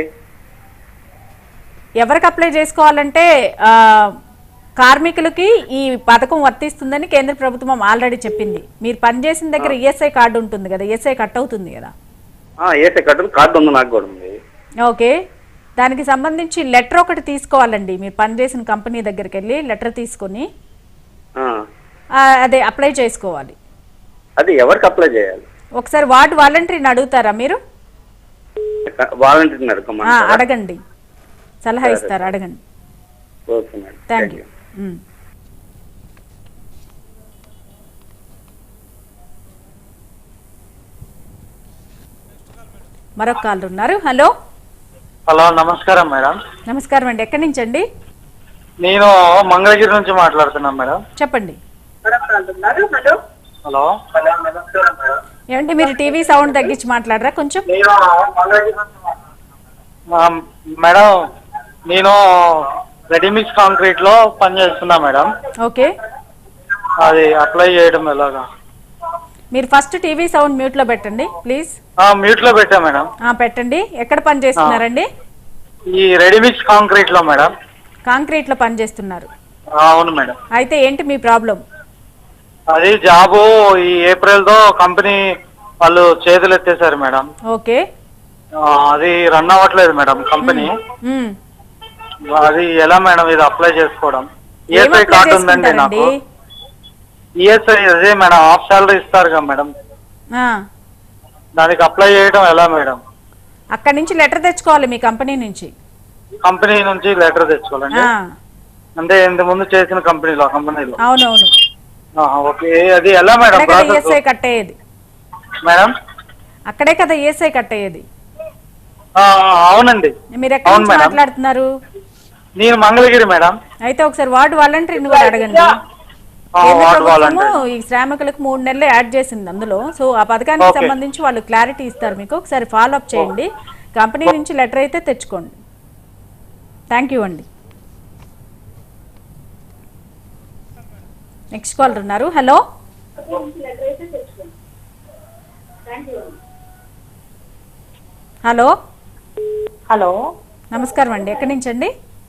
ఎవరికి అప్లై చేసుకోవాలంటే ఆ, కార్మికులకి ఈ పథకం వర్తిస్తుందని కేంద్ర ప్రభుత్వం ఆల్రెడీ చెప్పింది మీరు పనిచేసిన దగ్గర ఈఎస్ఐ కార్డు ఉంటుంది కదా ఈఎస్ఐ కట్ అవుతుంది కదా ఏసఐ కార్డు కార్డు ఉంది నాకు కూడా ఉంది ఓకే దానికి సంబంధించి లెటర్ ఒకటి తీసుకోవాలండి మీరు పనిచేసిన కంపెనీ దగ్గరికి వెళ్ళి లెటర్ తీసుకొని ఆ. ఆ, అదే అప్లై చేసుకోవాలి అది ఎవరికి అప్లై చేయాలి ఒకసారి వార్డు వాలంటీర్ని అడుగుతారా మీరు వాలంటీర్ని ఆ, అడగమంటారా అడగండి సలహా ఇస్తారు అడగండి ఓకే మేడం థ్యాంక్ యూ ఉమ్. మరొక కాల్ ఉన్నారు హలో హలో నమస్కారం మేడం నమస్కారం అండి ఎక్కడి నుంచి అండి నేను మంగళగిరి నుంచి మాట్లాడుతున్నాను మేడం చెప్పండి హలో ఏమంటే మీరు టీవీ సౌండ్ తగ్గించి మాట్లాడరా కొంచెం నేను మంగళగిరి నుంచి ఆ, మేడం నేను రెడీమిక్స్ కాంక్రీట్ లో పనిచేస్తున్నా మేడం ఓకే అది అప్లై చేయడం ఎలాగా మీరు ఫస్ట్ టీవీ సౌండ్ మ్యూట్ లో పెట్టండి ప్లీజ్ మ్యూట్ లో పెట్టా మేడం ఆ, పెట్టండి ఎక్కడ పని చేస్తున్నారండి ఈ రెడీమిక్స్ కాంక్రీట్ లో మేడం కాంక్రీట్ లో పని చేస్తున్నారు ఆ, అవును మేడం అయితే ఏంటి మీ ప్రాబ్లం అది జాబు ఈ ఏప్రిల్ తో కంపెనీ వాళ్ళు చేతులు ఎత్తేసారు మేడం ఓకే ఆ, అది రన్ అవ్వట్లేదు మేడం కంపెనీ ఉమ్. అది ఎలా మేడం ఇది అప్లై చేసుకోవడం ఏం ఈఎస్ఐ అప్లై కార్డు ఉందండి నాకు చేసుకుంటారండి ఈఎస్ఐ అదే మేడం హాఫ్ సాలరీ ఇస్తారు కదా మేడం ఆ, దానికి అప్లై చేయడం ఎలా మేడం అక్కడి నుంచి లెటర్ తెచ్చుకోవాలి మీ కంపెనీ నుంచి కంపెనీ నుంచి లెటర్ తెచ్చుకోవాలండి ఆ, అంటే ఇంత ముందు చేసిన కంపెనీలో కంపెనీలో అవునవును ఆహా, ఓకే అది ఎలా మేడం అక్కడే కదా ప్రాసెస్ ఈఎస్ఐ కట్ అయ్యేది మేడం అక్కడే కదా ఈఎస్ఐ కట్ అయ్యేది ఆ, అవునండి మీరు ఎక్కడి అవును నుంచి మేడం. మాట్లాడుతున్నారు నేను మంగళగిరి మేడం అయితే ఒకసారి వార్డు వాలంటీర్ని కూడా అడగండి ఆ, కేంద్ర వార్డు ప్రభుత్వము వాలంటీర్ ఈ శ్రామికులకు మూడు నెలలు యాడ్ చేసింది అందులో సో ఆ పథకానికి ఓకే. సంబంధించి వాళ్ళు క్లారిటీ ఇస్తారు మీకు ఒకసారి ఫాలో అప్ చేయండి కంపెనీ నుంచి లెటర్ అయితే తెచ్చుకోండి థ్యాంక్ యూ అండి నెక్స్ట్ కాలర్ ఉన్నారు హలో హలో హలో నమస్కారం అండి ఎక్కడి నుంచి అండి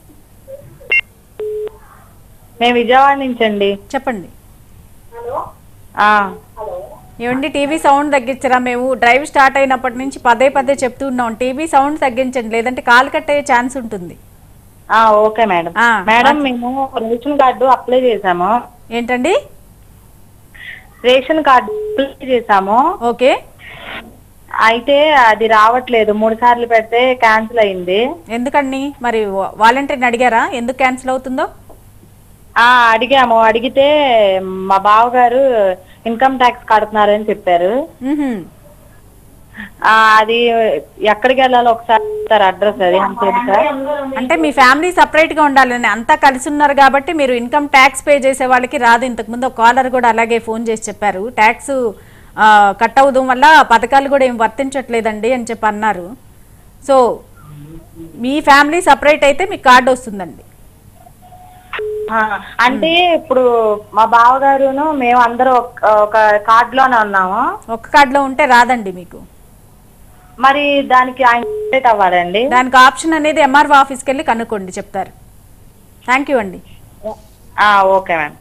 మేము విజయవాడ నుంచి అండి చెప్పండి ఆ, ఏమండి టీవీ సౌండ్ తగ్గించరా మేము డ్రైవ్ స్టార్ట్ అయినప్పటి నుంచి పదే పదే చెప్తూ ఉన్నాం టీవీ సౌండ్ తగ్గించండి లేదంటే కాల్ కట్ అయ్యే ఛాన్స్ ఉంటుంది ఆ, ఓకే మేడం ఆ, మేడం మేము రేషన్ కార్డు అప్లై చేసాము ఏంటండి రేషన్ కార్డు అప్లై చేసాము ఓకే అయితే అది రావట్లేదు మూడు సార్లు పెడితే క్యాన్సిల్ అయింది ఎందుకండి మరి వాలంటీర్ని అడిగారా ఎందుకు క్యాన్సిల్ అవుతుందో ఆ అడిగాము అడిగితే మా బావగారు ఇన్కమ్ ట్యాక్స్ కడుతున్నారని చెప్పారు మ్హూ. ఆ, అది ఎక్కడికి వెళ్ళాలో ఒకసారి చెప్తారా అడ్రస్ అది అంతే సార్ అంటే మీ ఫ్యామిలీ సపరేట్ గా ఉండాలని అంతా కలిసి ఉన్నారు కాబట్టి మీరు ఇన్కమ్ ట్యాక్స్ పే చేసే వాళ్ళకి రాదు ఇంతకు ముందు ఒక కాలర్ కూడా అలాగే ఫోన్ చేసి చెప్పారు ట్యాక్స్ కట్ అవ్వడం వల్ల పథకాలు కూడా ఏం వర్తించట్లేదండి అని చెప్పి అన్నారు సో మీ ఫ్యామిలీ సపరేట్ అయితే మీకు కార్డు వస్తుందండి ఆ, అంటే ఇప్పుడు మా బావగారును మేము అందరూ ఒక- ఒక కార్డులోనే ఉన్నాము ఒక్క కార్డులో ఉంటే రాదండి మీకు మరి దానికి ఆయన separate అవ్వాలండి దానికి ఆప్షన్ అనేది ఎంఆర్ఓ ఆఫీస్కి వెళ్ళి కనుక్కోండి చెప్తారు థ్యాంక్ యూ అండి ఆ, ఓకే మ్యామ్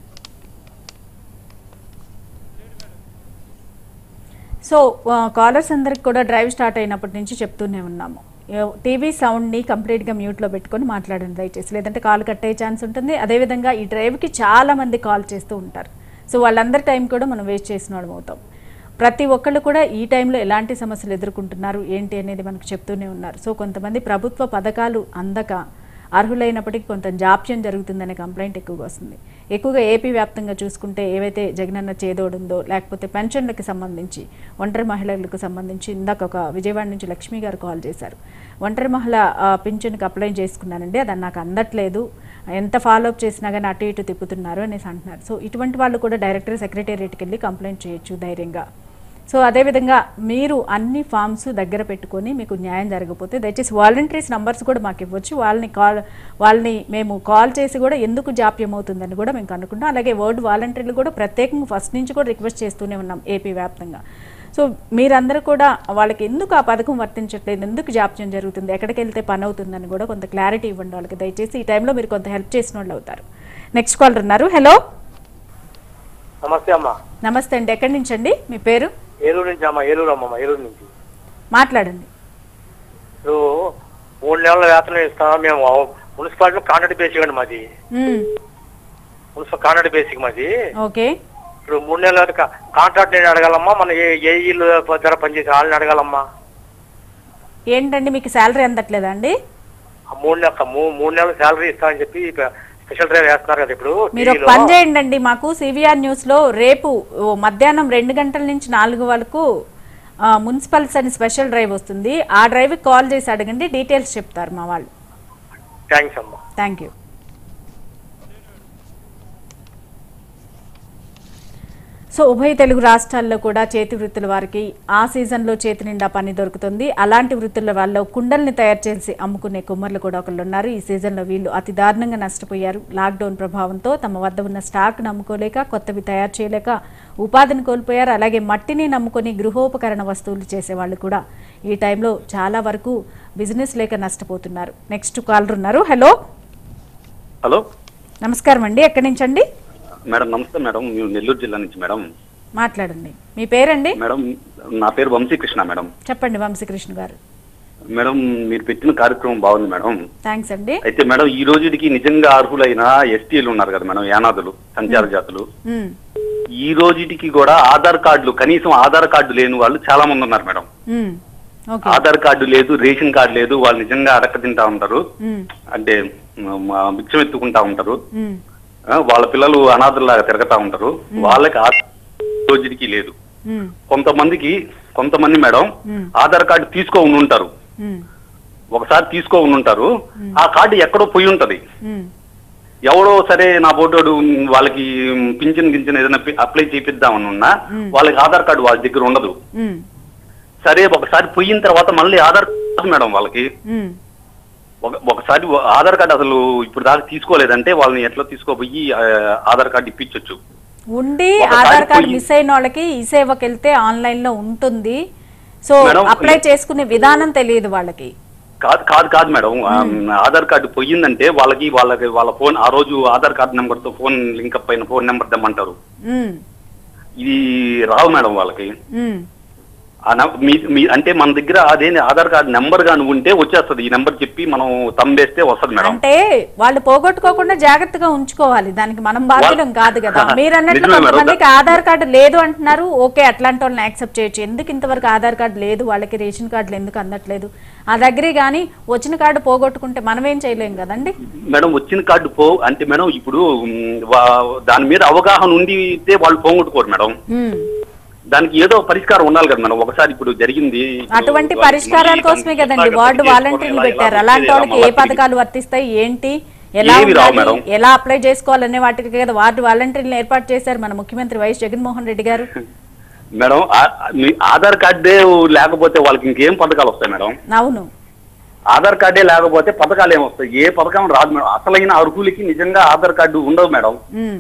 సో కాలర్స్ అందరికి కూడా డ్రైవ్ స్టార్ట్ అయినప్పటి నుంచి చెప్తూనే ఉన్నాము ఏ- టీవీ సౌండ్ని కంప్లీట్గా మ్యూట్లో పెట్టుకొని మాట్లాడండి దయచేసి లేదంటే కాల్ కట్ అయ్యే ఛాన్స్ ఉంటుంది అదేవిధంగా ఈ డ్రైవ్కి చాలా మంది కాల్ చేస్తూ ఉంటారు సో వాళ్ళందరి టైం కూడా మనం వేస్ట్ చేసిన వాళ్ళం అవుతాం ప్రతి ఒక్కళ్ళు కూడా ఈ టైంలో ఎలాంటి సమస్యలు ఎదుర్కొంటున్నారు ఏంటి అనేది మనకు చెప్తూనే ఉన్నారు సో కొంతమంది ప్రభుత్వ పథకాలు అందక అర్హులైనప్పటికీ కొంత జాప్యం జరుగుతుందనే కంప్లైంట్ ఎక్కువగా వస్తుంది ఎక్కువగా ఏపీ వ్యాప్తంగా చూసుకుంటే ఏవైతే జగనన్న చేదోడు ఉందో లేకపోతే పెన్షన్లకు సంబంధించి ఒంటరి మహిళలకు సంబంధించి ఇందాక ఒక విజయవాడ నుంచి లక్ష్మి గారు కాల్ చేశారు ఒంటరి మహిళ ఆ, పింఛన్కి అప్లై చేసుకున్నానండి అది నాకు అందట్లేదు ఎంత ఫాలో అప్ చేసినా కానీ అటు ఇటు తిప్పుతున్నారు అనేసి అంటున్నారు సో ఇటువంటి వాళ్ళు కూడా డైరెక్టర్ సెక్రటేరియట్కి వెళ్ళి కంప్లైంట్ చేయొచ్చు ధైర్యంగా సో అదేవిధంగా మీరు అన్ని ఫామ్స్ దగ్గర పెట్టుకొని మీకు న్యాయం జరగకపోతే దయచేసి వాలంటీర్స్ నంబర్స్ కూడా మాకు ఇవ్వచ్చు వాళ్ళని కాల్ వాళ్ళని మేము కాల్ చేసి కూడా ఎందుకు జాప్యం అవుతుందని కూడా మేము కనుక్కుంటాం అలాగే వర్డ్ వాలంటీర్లు కూడా ప్రత్యేకంగా ఫస్ట్ నుంచి కూడా రిక్వెస్ట్ చేస్తూనే ఉన్నాం ఏపీ వ్యాప్తంగా సో మీరందరూ కూడా వాళ్ళకి ఎందుకు ఆ పథకం వర్తించట్లేదు ఎందుకు జాప్యం జరుగుతుంది ఎక్కడికి వెళ్తే పని అవుతుందని కూడా కొంత క్లారిటీ ఇవ్వండి వాళ్ళకి దయచేసి ఈ టైంలో మీరు కొంత హెల్ప్ చేసిన వాళ్ళు అవుతారు నెక్స్ట్ కాలర్ ఉన్నారు హలో నమస్తే అమ్మా నమస్తే అండి ఎక్కడి నుంచి అండి మీ పేరు ఏలూరు నుంచి అమ్మా ఏలూరు అమ్మమ్మ ఏలూరు నుంచి మాట్లాడండి ఇప్పుడు మూడు నెలల వేతనం ఇస్తాం మేము మున్సిపాలిటీ కాంట్రాక్ట్ బేసిక్ అండి మాది మ్మ్. మున్సిపల్ కాంట్రాక్ట్ బేసిక్ మాది ఓకే ఇప్పుడు మూడు నెలల కాంట్రాక్ట్ నేను అడగాలమ్మా మన ఏ ఏ ఇల్లు ధర పనిచేసే వాళ్ళని అడగాలమ్మా ఏంటండి మీకు శాలరీ అందట్లేదా అండి ఆ మూడు నెలల మూ- మూడు నెలల శాలరీ ఇస్తామని చెప్పి స్పెషల్ డ్రైవ్ వేస్తున్నారు కదా ఇప్పుడు మీరు ఒక టీవీలో. పని చేయండి అండి మాకు సివిఆర్ న్యూస్ లో రేపు ఓ మధ్యాహ్నం రెండు గంటల నుంచి నాలుగు వరకు ఆ, మున్సిపల్స్ అని స్పెషల్ డ్రైవ్ వస్తుంది ఆ డ్రైవ్ కాల్ చేసి అడగండి డీటెయిల్స్ చెప్తారు మా వాళ్ళు థ్యాంక్స్ అమ్మా థ్యాంక్ యూ సో ఉభయ తెలుగు రాష్ట్రాల్లో కూడా చేతి వృత్తుల వారికి ఆ సీజన్లో చేతి నిండా పని దొరుకుతుంది అలాంటి వృత్తుల వాళ్ళు కుండల్ని తయారు చేసి అమ్ముకునే కుమ్మర్లు కూడా ఒకళ్ళు ఉన్నారు ఈ సీజన్లో వీళ్ళు అతి దారుణంగా నష్టపోయారు లాక్డౌన్ ప్రభావంతో తమ వద్ద ఉన్న స్టాక్ను నమ్ముకోలేక కొత్తవి తయారు చేయలేక ఉపాధిని కోల్పోయారు అలాగే మట్టిని నమ్ముకొని గృహోపకరణ వస్తువులు చేసేవాళ్ళు కూడా ఈ టైంలో చాలా వరకు బిజినెస్ లేక నష్టపోతున్నారు నెక్స్ట్ కాలర్ ఉన్నారు హలో హలో నమస్కారం అండి ఎక్కడి నుంచి అండి మేడం నమస్తే మేడం మేము నెల్లూరు జిల్లా నుంచి మేడం మాట్లాడండి మీ పేరండి మేడం నా పేరు వంశీకృష్ణ మేడం చెప్పండి వంశీకృష్ణ గారు మేడం మీరు పెట్టిన కార్యక్రమం బాగుంది మేడం థ్యాంక్స్ అండి అయితే మేడం ఈ రోజుకి నిజంగా అర్హులైన ఎస్టీలు ఉన్నారు కదా మేడం యానాదులు సంచార జాతులు ఉమ్, ఈ రోజుకి కూడా ఆధార్ కార్డులు కనీసం ఆధార్ కార్డు లేని వాళ్ళు చాలా మంది ఉన్నారు మేడం ఉమ్, ఓకే ఆధార్ కార్డు లేదు రేషన్ కార్డు లేదు వాళ్ళు నిజంగా అడక్క తింటా ఉంటారు ఉమ్, అంటే మ- భిక్షం ఎత్తుకుంటా ఉంటారు ఉమ్, ఆ, వాళ్ళ పిల్లలు అనాథుల్లాగా తిరగతా ఉంటారు వాళ్ళకి ఆ రోజుకి లేదు ఉమ్, కొంతమందికి కొంతమంది మేడం మ్మ్. ఆధార్ కార్డు తీసుకో ఉంటారు ఉమ్, ఒకసారి తీసుకో ఉంటారు ఆ కార్డు ఎక్కడో పోయి ఉంటది ఉమ్, ఎవడో సరే నా ఫోటోడు వాళ్ళకి పింఛన్ గించిన ఏదైనా పి- అప్లై చేపిద్దామని ఉన్నా వాళ్ళకి ఆధార్ కార్డు వాళ్ళ దగ్గర ఉండదు ఉమ్, సరే ఒకసారి పోయిన తర్వాత మళ్ళీ ఆధార్ రాదు మేడం వాళ్ళకి ఉమ్. ఒక ఒకసారి ఆధార్ కార్డు అసలు ఇప్పుడు దాకా తీసుకోలేదంటే వాళ్ళని ఎట్లా తీసుకోపోయి ఆ, ఆధార్ కార్డు ఇప్పించొచ్చు ఉండి ఒకసారి ఆధార్ కార్డు పోయి- మిస్ అయిన వాళ్ళకి ఈ సేవకి వెళ్తే ఆన్లైన్ లో ఉంటుంది సో మేడం, అప్లై చేసుకునే విధానం తెలియదు వాళ్ళకి కాదు కాదు కాదు మేడం ఆ, ఆధార్ కార్డు పోయిందంటే వాళ్ళకి వాళ్ళకి వాళ్ళ ఫోన్ ఆ రోజు ఆధార్ కార్డు నెంబర్ తో ఫోన్ లింకప్ అయిన ఫోన్ నెంబర్ తెమ్మంటారు ఉమ్, ఇది రావు మేడం వాళ్ళకి ఉమ్. ఆ నం- మీ మీ అంటే మన దగ్గర అదే ఆధార్ కార్డు నెంబర్ గాని ఉంటే వచ్చేస్తది ఈ నెంబర్ చెప్పి మనం తంబేస్తే వస్తది మేడం అంటే వాళ్ళు పోగొట్టుకోకుండా జాగ్రత్తగా ఉంచుకోవాలి దానికి మనం బాధ్యులం కాదు కదా మీరు అన్నట్లు నిజమే మేడం. కొంతమందికి ఆధార్ కార్డు లేదు అంటున్నారు ఓకే అట్లాంటి వాళ్ళని యాక్సెప్ట్ చేయొచ్చు ఎందుకు ఇంతవరకు ఆధార్ కార్డు లేదు వాళ్ళకి రేషన్ కార్డులు ఎందుకు అందట్లేదు ఆ దగ్గరే కానీ వచ్చిన కార్డు పోగొట్టుకుంటే మనం ఏం చేయలేం కదండి మేడం వచ్చిన కార్డు పో అంటే మేడం ఇప్పుడు ఉమ్, వా- దాని మీద అవగాహన ఉండితే వాళ్ళు పోగొట్టుకోరు మేడం ఉమ్. దానికి ఏదో పరిష్కారం ఉండాలి కదా మేడం ఒకసారి ఇప్పుడు జరిగింది ఇప్పుడు అటువంటి వాళ్ళకి పరిష్కారాల మళ్ళీ కోసమే దాన్ని కదండి కొత్తగా వార్డు చేసుకోవడం వాలంటీర్లు ఎలా- పెట్టారు ఎలా అలాంటి వచ్చేది, వాళ్ళకి ఏ మళ్ళా పథకాలు వర్తిస్తాయి ఏంటి ఎలా ఏవి రావు ఉండాలి మేడం. ఎలా అప్లై చేసుకోవాలనే వాటికి కదా వార్డు వాలంటీర్లు ఏర్పాటు చేశారు మన ముఖ్యమంత్రి వైఎస్ జగన్మోహన్ రెడ్డి గారు మేడం ఆ- మీ ఆధార్ కార్డే లేకపోతే వాళ్ళకి ఇంకేం పథకాలు వస్తాయి మేడం అవును ఆధార్ కార్డే లేకపోతే పథకాలు ఏమొస్తాయి ఏ పథకం రాదు మేడం అసలైన అర్హులకి నిజంగా ఆధార్ కార్డు ఉండవు మేడం ఉమ్.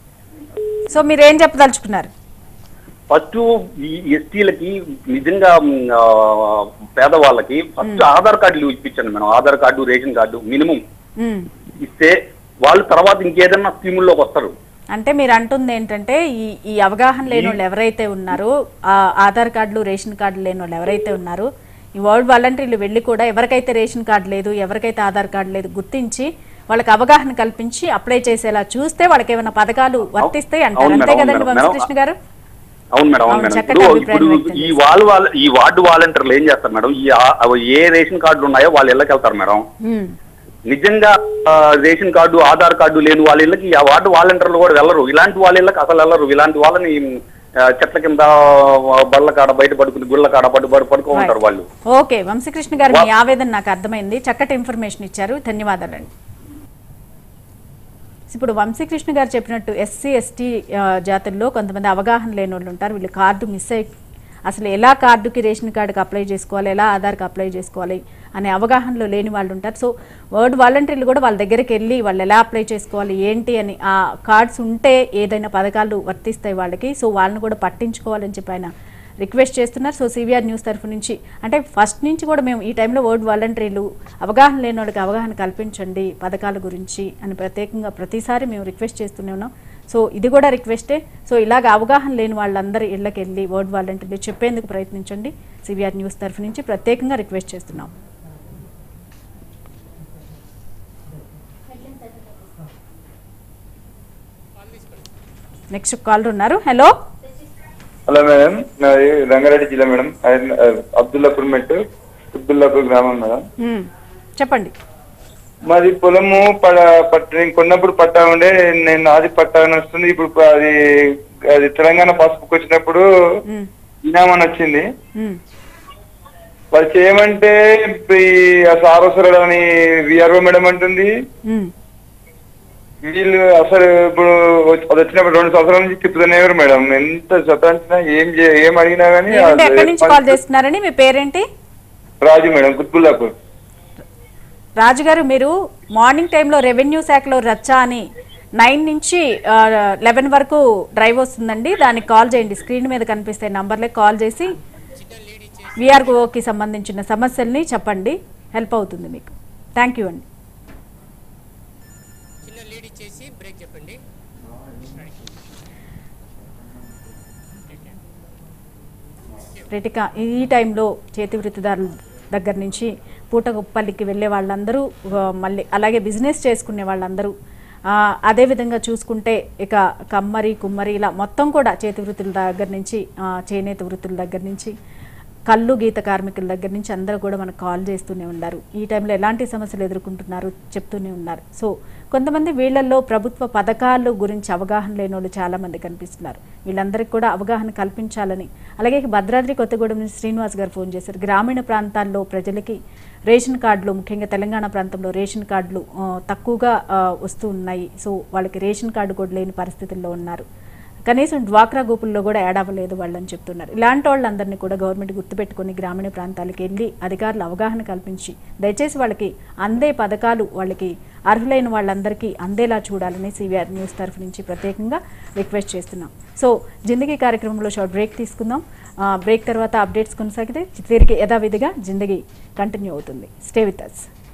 సో మీరేం చెప్పదలుచుకున్నారు ఫస్ట్ ఈ ఎస్టీలకి నిజంగా మ్, ఆ, పేదవాళ్ళకి ఫస్ట్ ఆధార్ కార్డులు ఇప్పించండి madam Aadhaar card ration card minimum ఉమ్. ఇస్తే వాళ్ళు తర్వాత ఇంకేదన్నా స్కీముల్లోకి వస్తారు అంటే మీరు అంటుంది ఏంటంటే ఈ ఈ అవగాహన లేని వాళ్ళు ఎవరైతే ఉన్నారో ఆ ఆధార్ కార్డులు రేషన్ కార్డులు లేని వాళ్ళు ఎవరైతే ఉన్నారో ఈ వరల్డ్ వాలంటీర్లు వెళ్ళి కూడా ఎవరికైతే రేషన్ కార్డు లేదు ఎవరికైతే ఆధార్ కార్డు లేదు గుర్తించి వాళ్ళకి అవగాహన కల్పించి అప్లై చేసేలా చూస్తే వాళ్ళకి ఏమైనా పథకాలు వర్తిస్తాయి అంటారు అవును అంతే మేడం, కదండి అవును మేడం. వంశకృష్ణ గారు అవును మేడం అవును అవును, మేడం చక్కటి ఇప్పుడు అభిప్రాయం ఇప్పుడు వ్యక్తం ఈ వాళ్ళు వాళ్ళ ఈ వార్డు వాలంటీర్లు ఏం చేస్తారు మేడం ఈ ఆ- అవి ఏ రేషన్ కార్డులు ఉన్నాయో వాళ్ళ ఇళ్ళకి వెళ్తారు మేడం ఉమ్. నిజంగా ఆ, రేషన్ కార్డు ఆధార్ కార్డు లేని వాళ్ళ ఇళ్ళకి ఆ వార్డు వాలంటీర్లు కూడా వెళ్ళరు ఇలాంటి వాళ్ళ ఇళ్ళకి అసలు వెళ్ళరు ఇలాంటి వాళ్ళని ఆ, చెట్ల కింద ఆ, బళ్ళ కాడ బయట పడుకుని గుళ్ళ కాడ పడు పడు పడుకో ఉంటారు వాళ్ళు ఓకే వంశకృష్ణ గారు మీ ఆవేదన నాకు అర్థమైంది చక్కటి ఇన్ఫర్మేషన్ ఇచ్చారు ధన్యవాదాలండి ఇప్పుడు వంశీకృష్ణ గారు చెప్పినట్టు ఎస్సీ ఎస్టీ జాతుల్లో కొంతమంది అవగాహన లేని వాళ్ళు ఉంటారు వీళ్ళు కార్డు మిస్ అయ్యి అసలు ఎలా కార్డుకి రేషన్ కార్డుకి అప్లై చేసుకోవాలి ఎలా ఆధార్కి అప్లై చేసుకోవాలి అనే అవగాహనలో లేని వాళ్ళు ఉంటారు సో వర్డ్ వాలంటీర్లు కూడా వాళ్ళ దగ్గరికి వెళ్ళి వాళ్ళు ఎలా అప్లై చేసుకోవాలి ఏంటి అని ఆ కార్డ్స్ ఉంటే ఏదైనా పథకాలు వర్తిస్తాయి వాళ్ళకి సో వాళ్ళని కూడా పట్టించుకోవాలని చెప్పి ఆయన రిక్వెస్ట్ చేస్తున్నారు సో సివిఆర్ న్యూస్ తరఫు నుంచి అంటే ఫస్ట్ నుంచి కూడా మేము ఈ టైంలో వర్డ్ వాలంటీర్లు అవగాహన లేని వాళ్ళకి అవగాహన కల్పించండి పథకాల గురించి అని ప్రత్యేకంగా ప్రతిసారి మేము రిక్వెస్ట్ చేస్తూనే ఉన్నాం సో ఇది కూడా రిక్వెస్టే సో ఇలాగ అవగాహన లేని వాళ్ళందరూ ఇళ్ళకి వెళ్ళి వర్డ్ వాలంటీర్లు చెప్పేందుకు ప్రయత్నించండి సివిఆర్ న్యూస్ తరఫు నుంచి ప్రత్యేకంగా రిక్వెస్ట్ చేస్తున్నాం నెక్స్ట్ కాలర్ ఉన్నారు హలో హలో మేడం నాది రంగారెడ్డి జిల్లా మేడం ఆయన- అబ్దుల్లాపూర్ మెట్టు అబ్దుల్లాపూర్ గ్రామం మేడం మ్మ్. చెప్పండి మాది పొలము పడ పట్ట నేను కొన్నప్పుడు పట్టా ఉండే నేను నాది పట్టా అని వస్తుంది ఇప్పుడు ప- అది అది తెలంగాణ పాస్బుక్ వచ్చినప్పుడు మ్మ్. ఇనామని వచ్చింది మ్మ్. వాళ్ళు చేయమంటే ఈ సారోసరడు అని విఆర్ఓ మేడం అంటుంది మ్మ్. వీళ్ళు అసలు ఇప్పుడు వచ్చి- అది వచ్చినప్పుడు రెండు సంవత్సరాల నుంచి తిప్పుతూనే ఎవరు మేడం ఎంత సతాంచినా ఏం చే- ఏం అడిగినా కానీ ఏమండి ఎక్కడి నుంచి కాల్ చేస్తున్నారని మీ పేరేంటి రాజు మేడం కుత్బుల్లాపూర్ రాజు గారు మీరు మార్నింగ్ టైంలో రెవెన్యూ శాఖలో రచ్చా అని నైన్ నుంచి లెవెన్ వరకు డ్రైవ్ వస్తుందండి దానికి కాల్ చేయండి స్క్రీన్ మీద కనిపిస్తే నంబర్లే కాల్ చేసి విఆర్ఓకి సంబంధించిన సమస్యల్ని చెప్పండి హెల్ప్ అవుతుంది మీకు థ్యాంక్ యూ అండి చిన్న లీడ్ ఇచ్చేసి బ్రేక్ చెప్పండి రేటిక ఈ టైంలో చేతి వృత్తిదారుల దగ్గర నుంచి పూటగుప్పల్లికి వెళ్ళే వాళ్ళందరూ ఆ, మళ్ళీ అలాగే బిజినెస్ చేసుకునే వాళ్ళందరూ ఆ, అదేవిధంగా చూసుకుంటే ఇక కమ్మరి కుమ్మరి ఇలా మొత్తం కూడా చేతి వృత్తుల దగ్గర నుంచి ఆ, చేనేత వృత్తుల దగ్గర నుంచి కళ్ళు గీత కార్మికుల దగ్గర నుంచి అందరూ కూడా మనకు కాల్ చేస్తూనే ఉన్నారు ఈ టైంలో ఎలాంటి సమస్యలు ఎదుర్కొంటున్నారు చెప్తూనే ఉన్నారు సో కొంతమంది వీళ్ళల్లో ప్రభుత్వ పథకాలు గురించి అవగాహన లేని వాళ్ళు చాలామంది కనిపిస్తున్నారు వీళ్ళందరికీ కూడా అవగాహన కల్పించాలని అలాగే భద్రాద్రి కొత్తగూడెం నుంచి శ్రీనివాస్ గారు ఫోన్ చేశారు గ్రామీణ ప్రాంతాల్లో ప్రజలకి రేషన్ కార్డులు ముఖ్యంగా తెలంగాణ ప్రాంతంలో రేషన్ కార్డులు ఆ, తక్కువగా ఆ, వస్తూ ఉన్నాయి సో వాళ్ళకి రేషన్ కార్డు కూడా లేని పరిస్థితుల్లో ఉన్నారు కనీసం డ్వాక్రా గ్రూపుల్లో కూడా యాడ్ అవ్వలేదు వాళ్ళని చెప్తున్నారు ఇలాంటి వాళ్ళందరినీ కూడా గవర్నమెంట్ గుర్తుపెట్టుకొని గ్రామీణ ప్రాంతాలకు వెళ్ళి అధికారులు అవగాహన కల్పించి దయచేసి వాళ్ళకి అందే పథకాలు వాళ్ళకి అర్హులైన వాళ్ళందరికీ అందేలా చూడాలని సివిఆర్ న్యూస్ తరఫు నుంచి ప్రత్యేకంగా రిక్వెస్ట్ చేస్తున్నాం సో జిందగీ కార్యక్రమంలో షార్ట్ బ్రేక్ తీసుకుందాం ఆ, బ్రేక్ తర్వాత అప్డేట్స్ కొనసాగితే తిరిగి యథావిధిగా జిందగీ కంటిన్యూ అవుతుంది స్టే విత్ అస్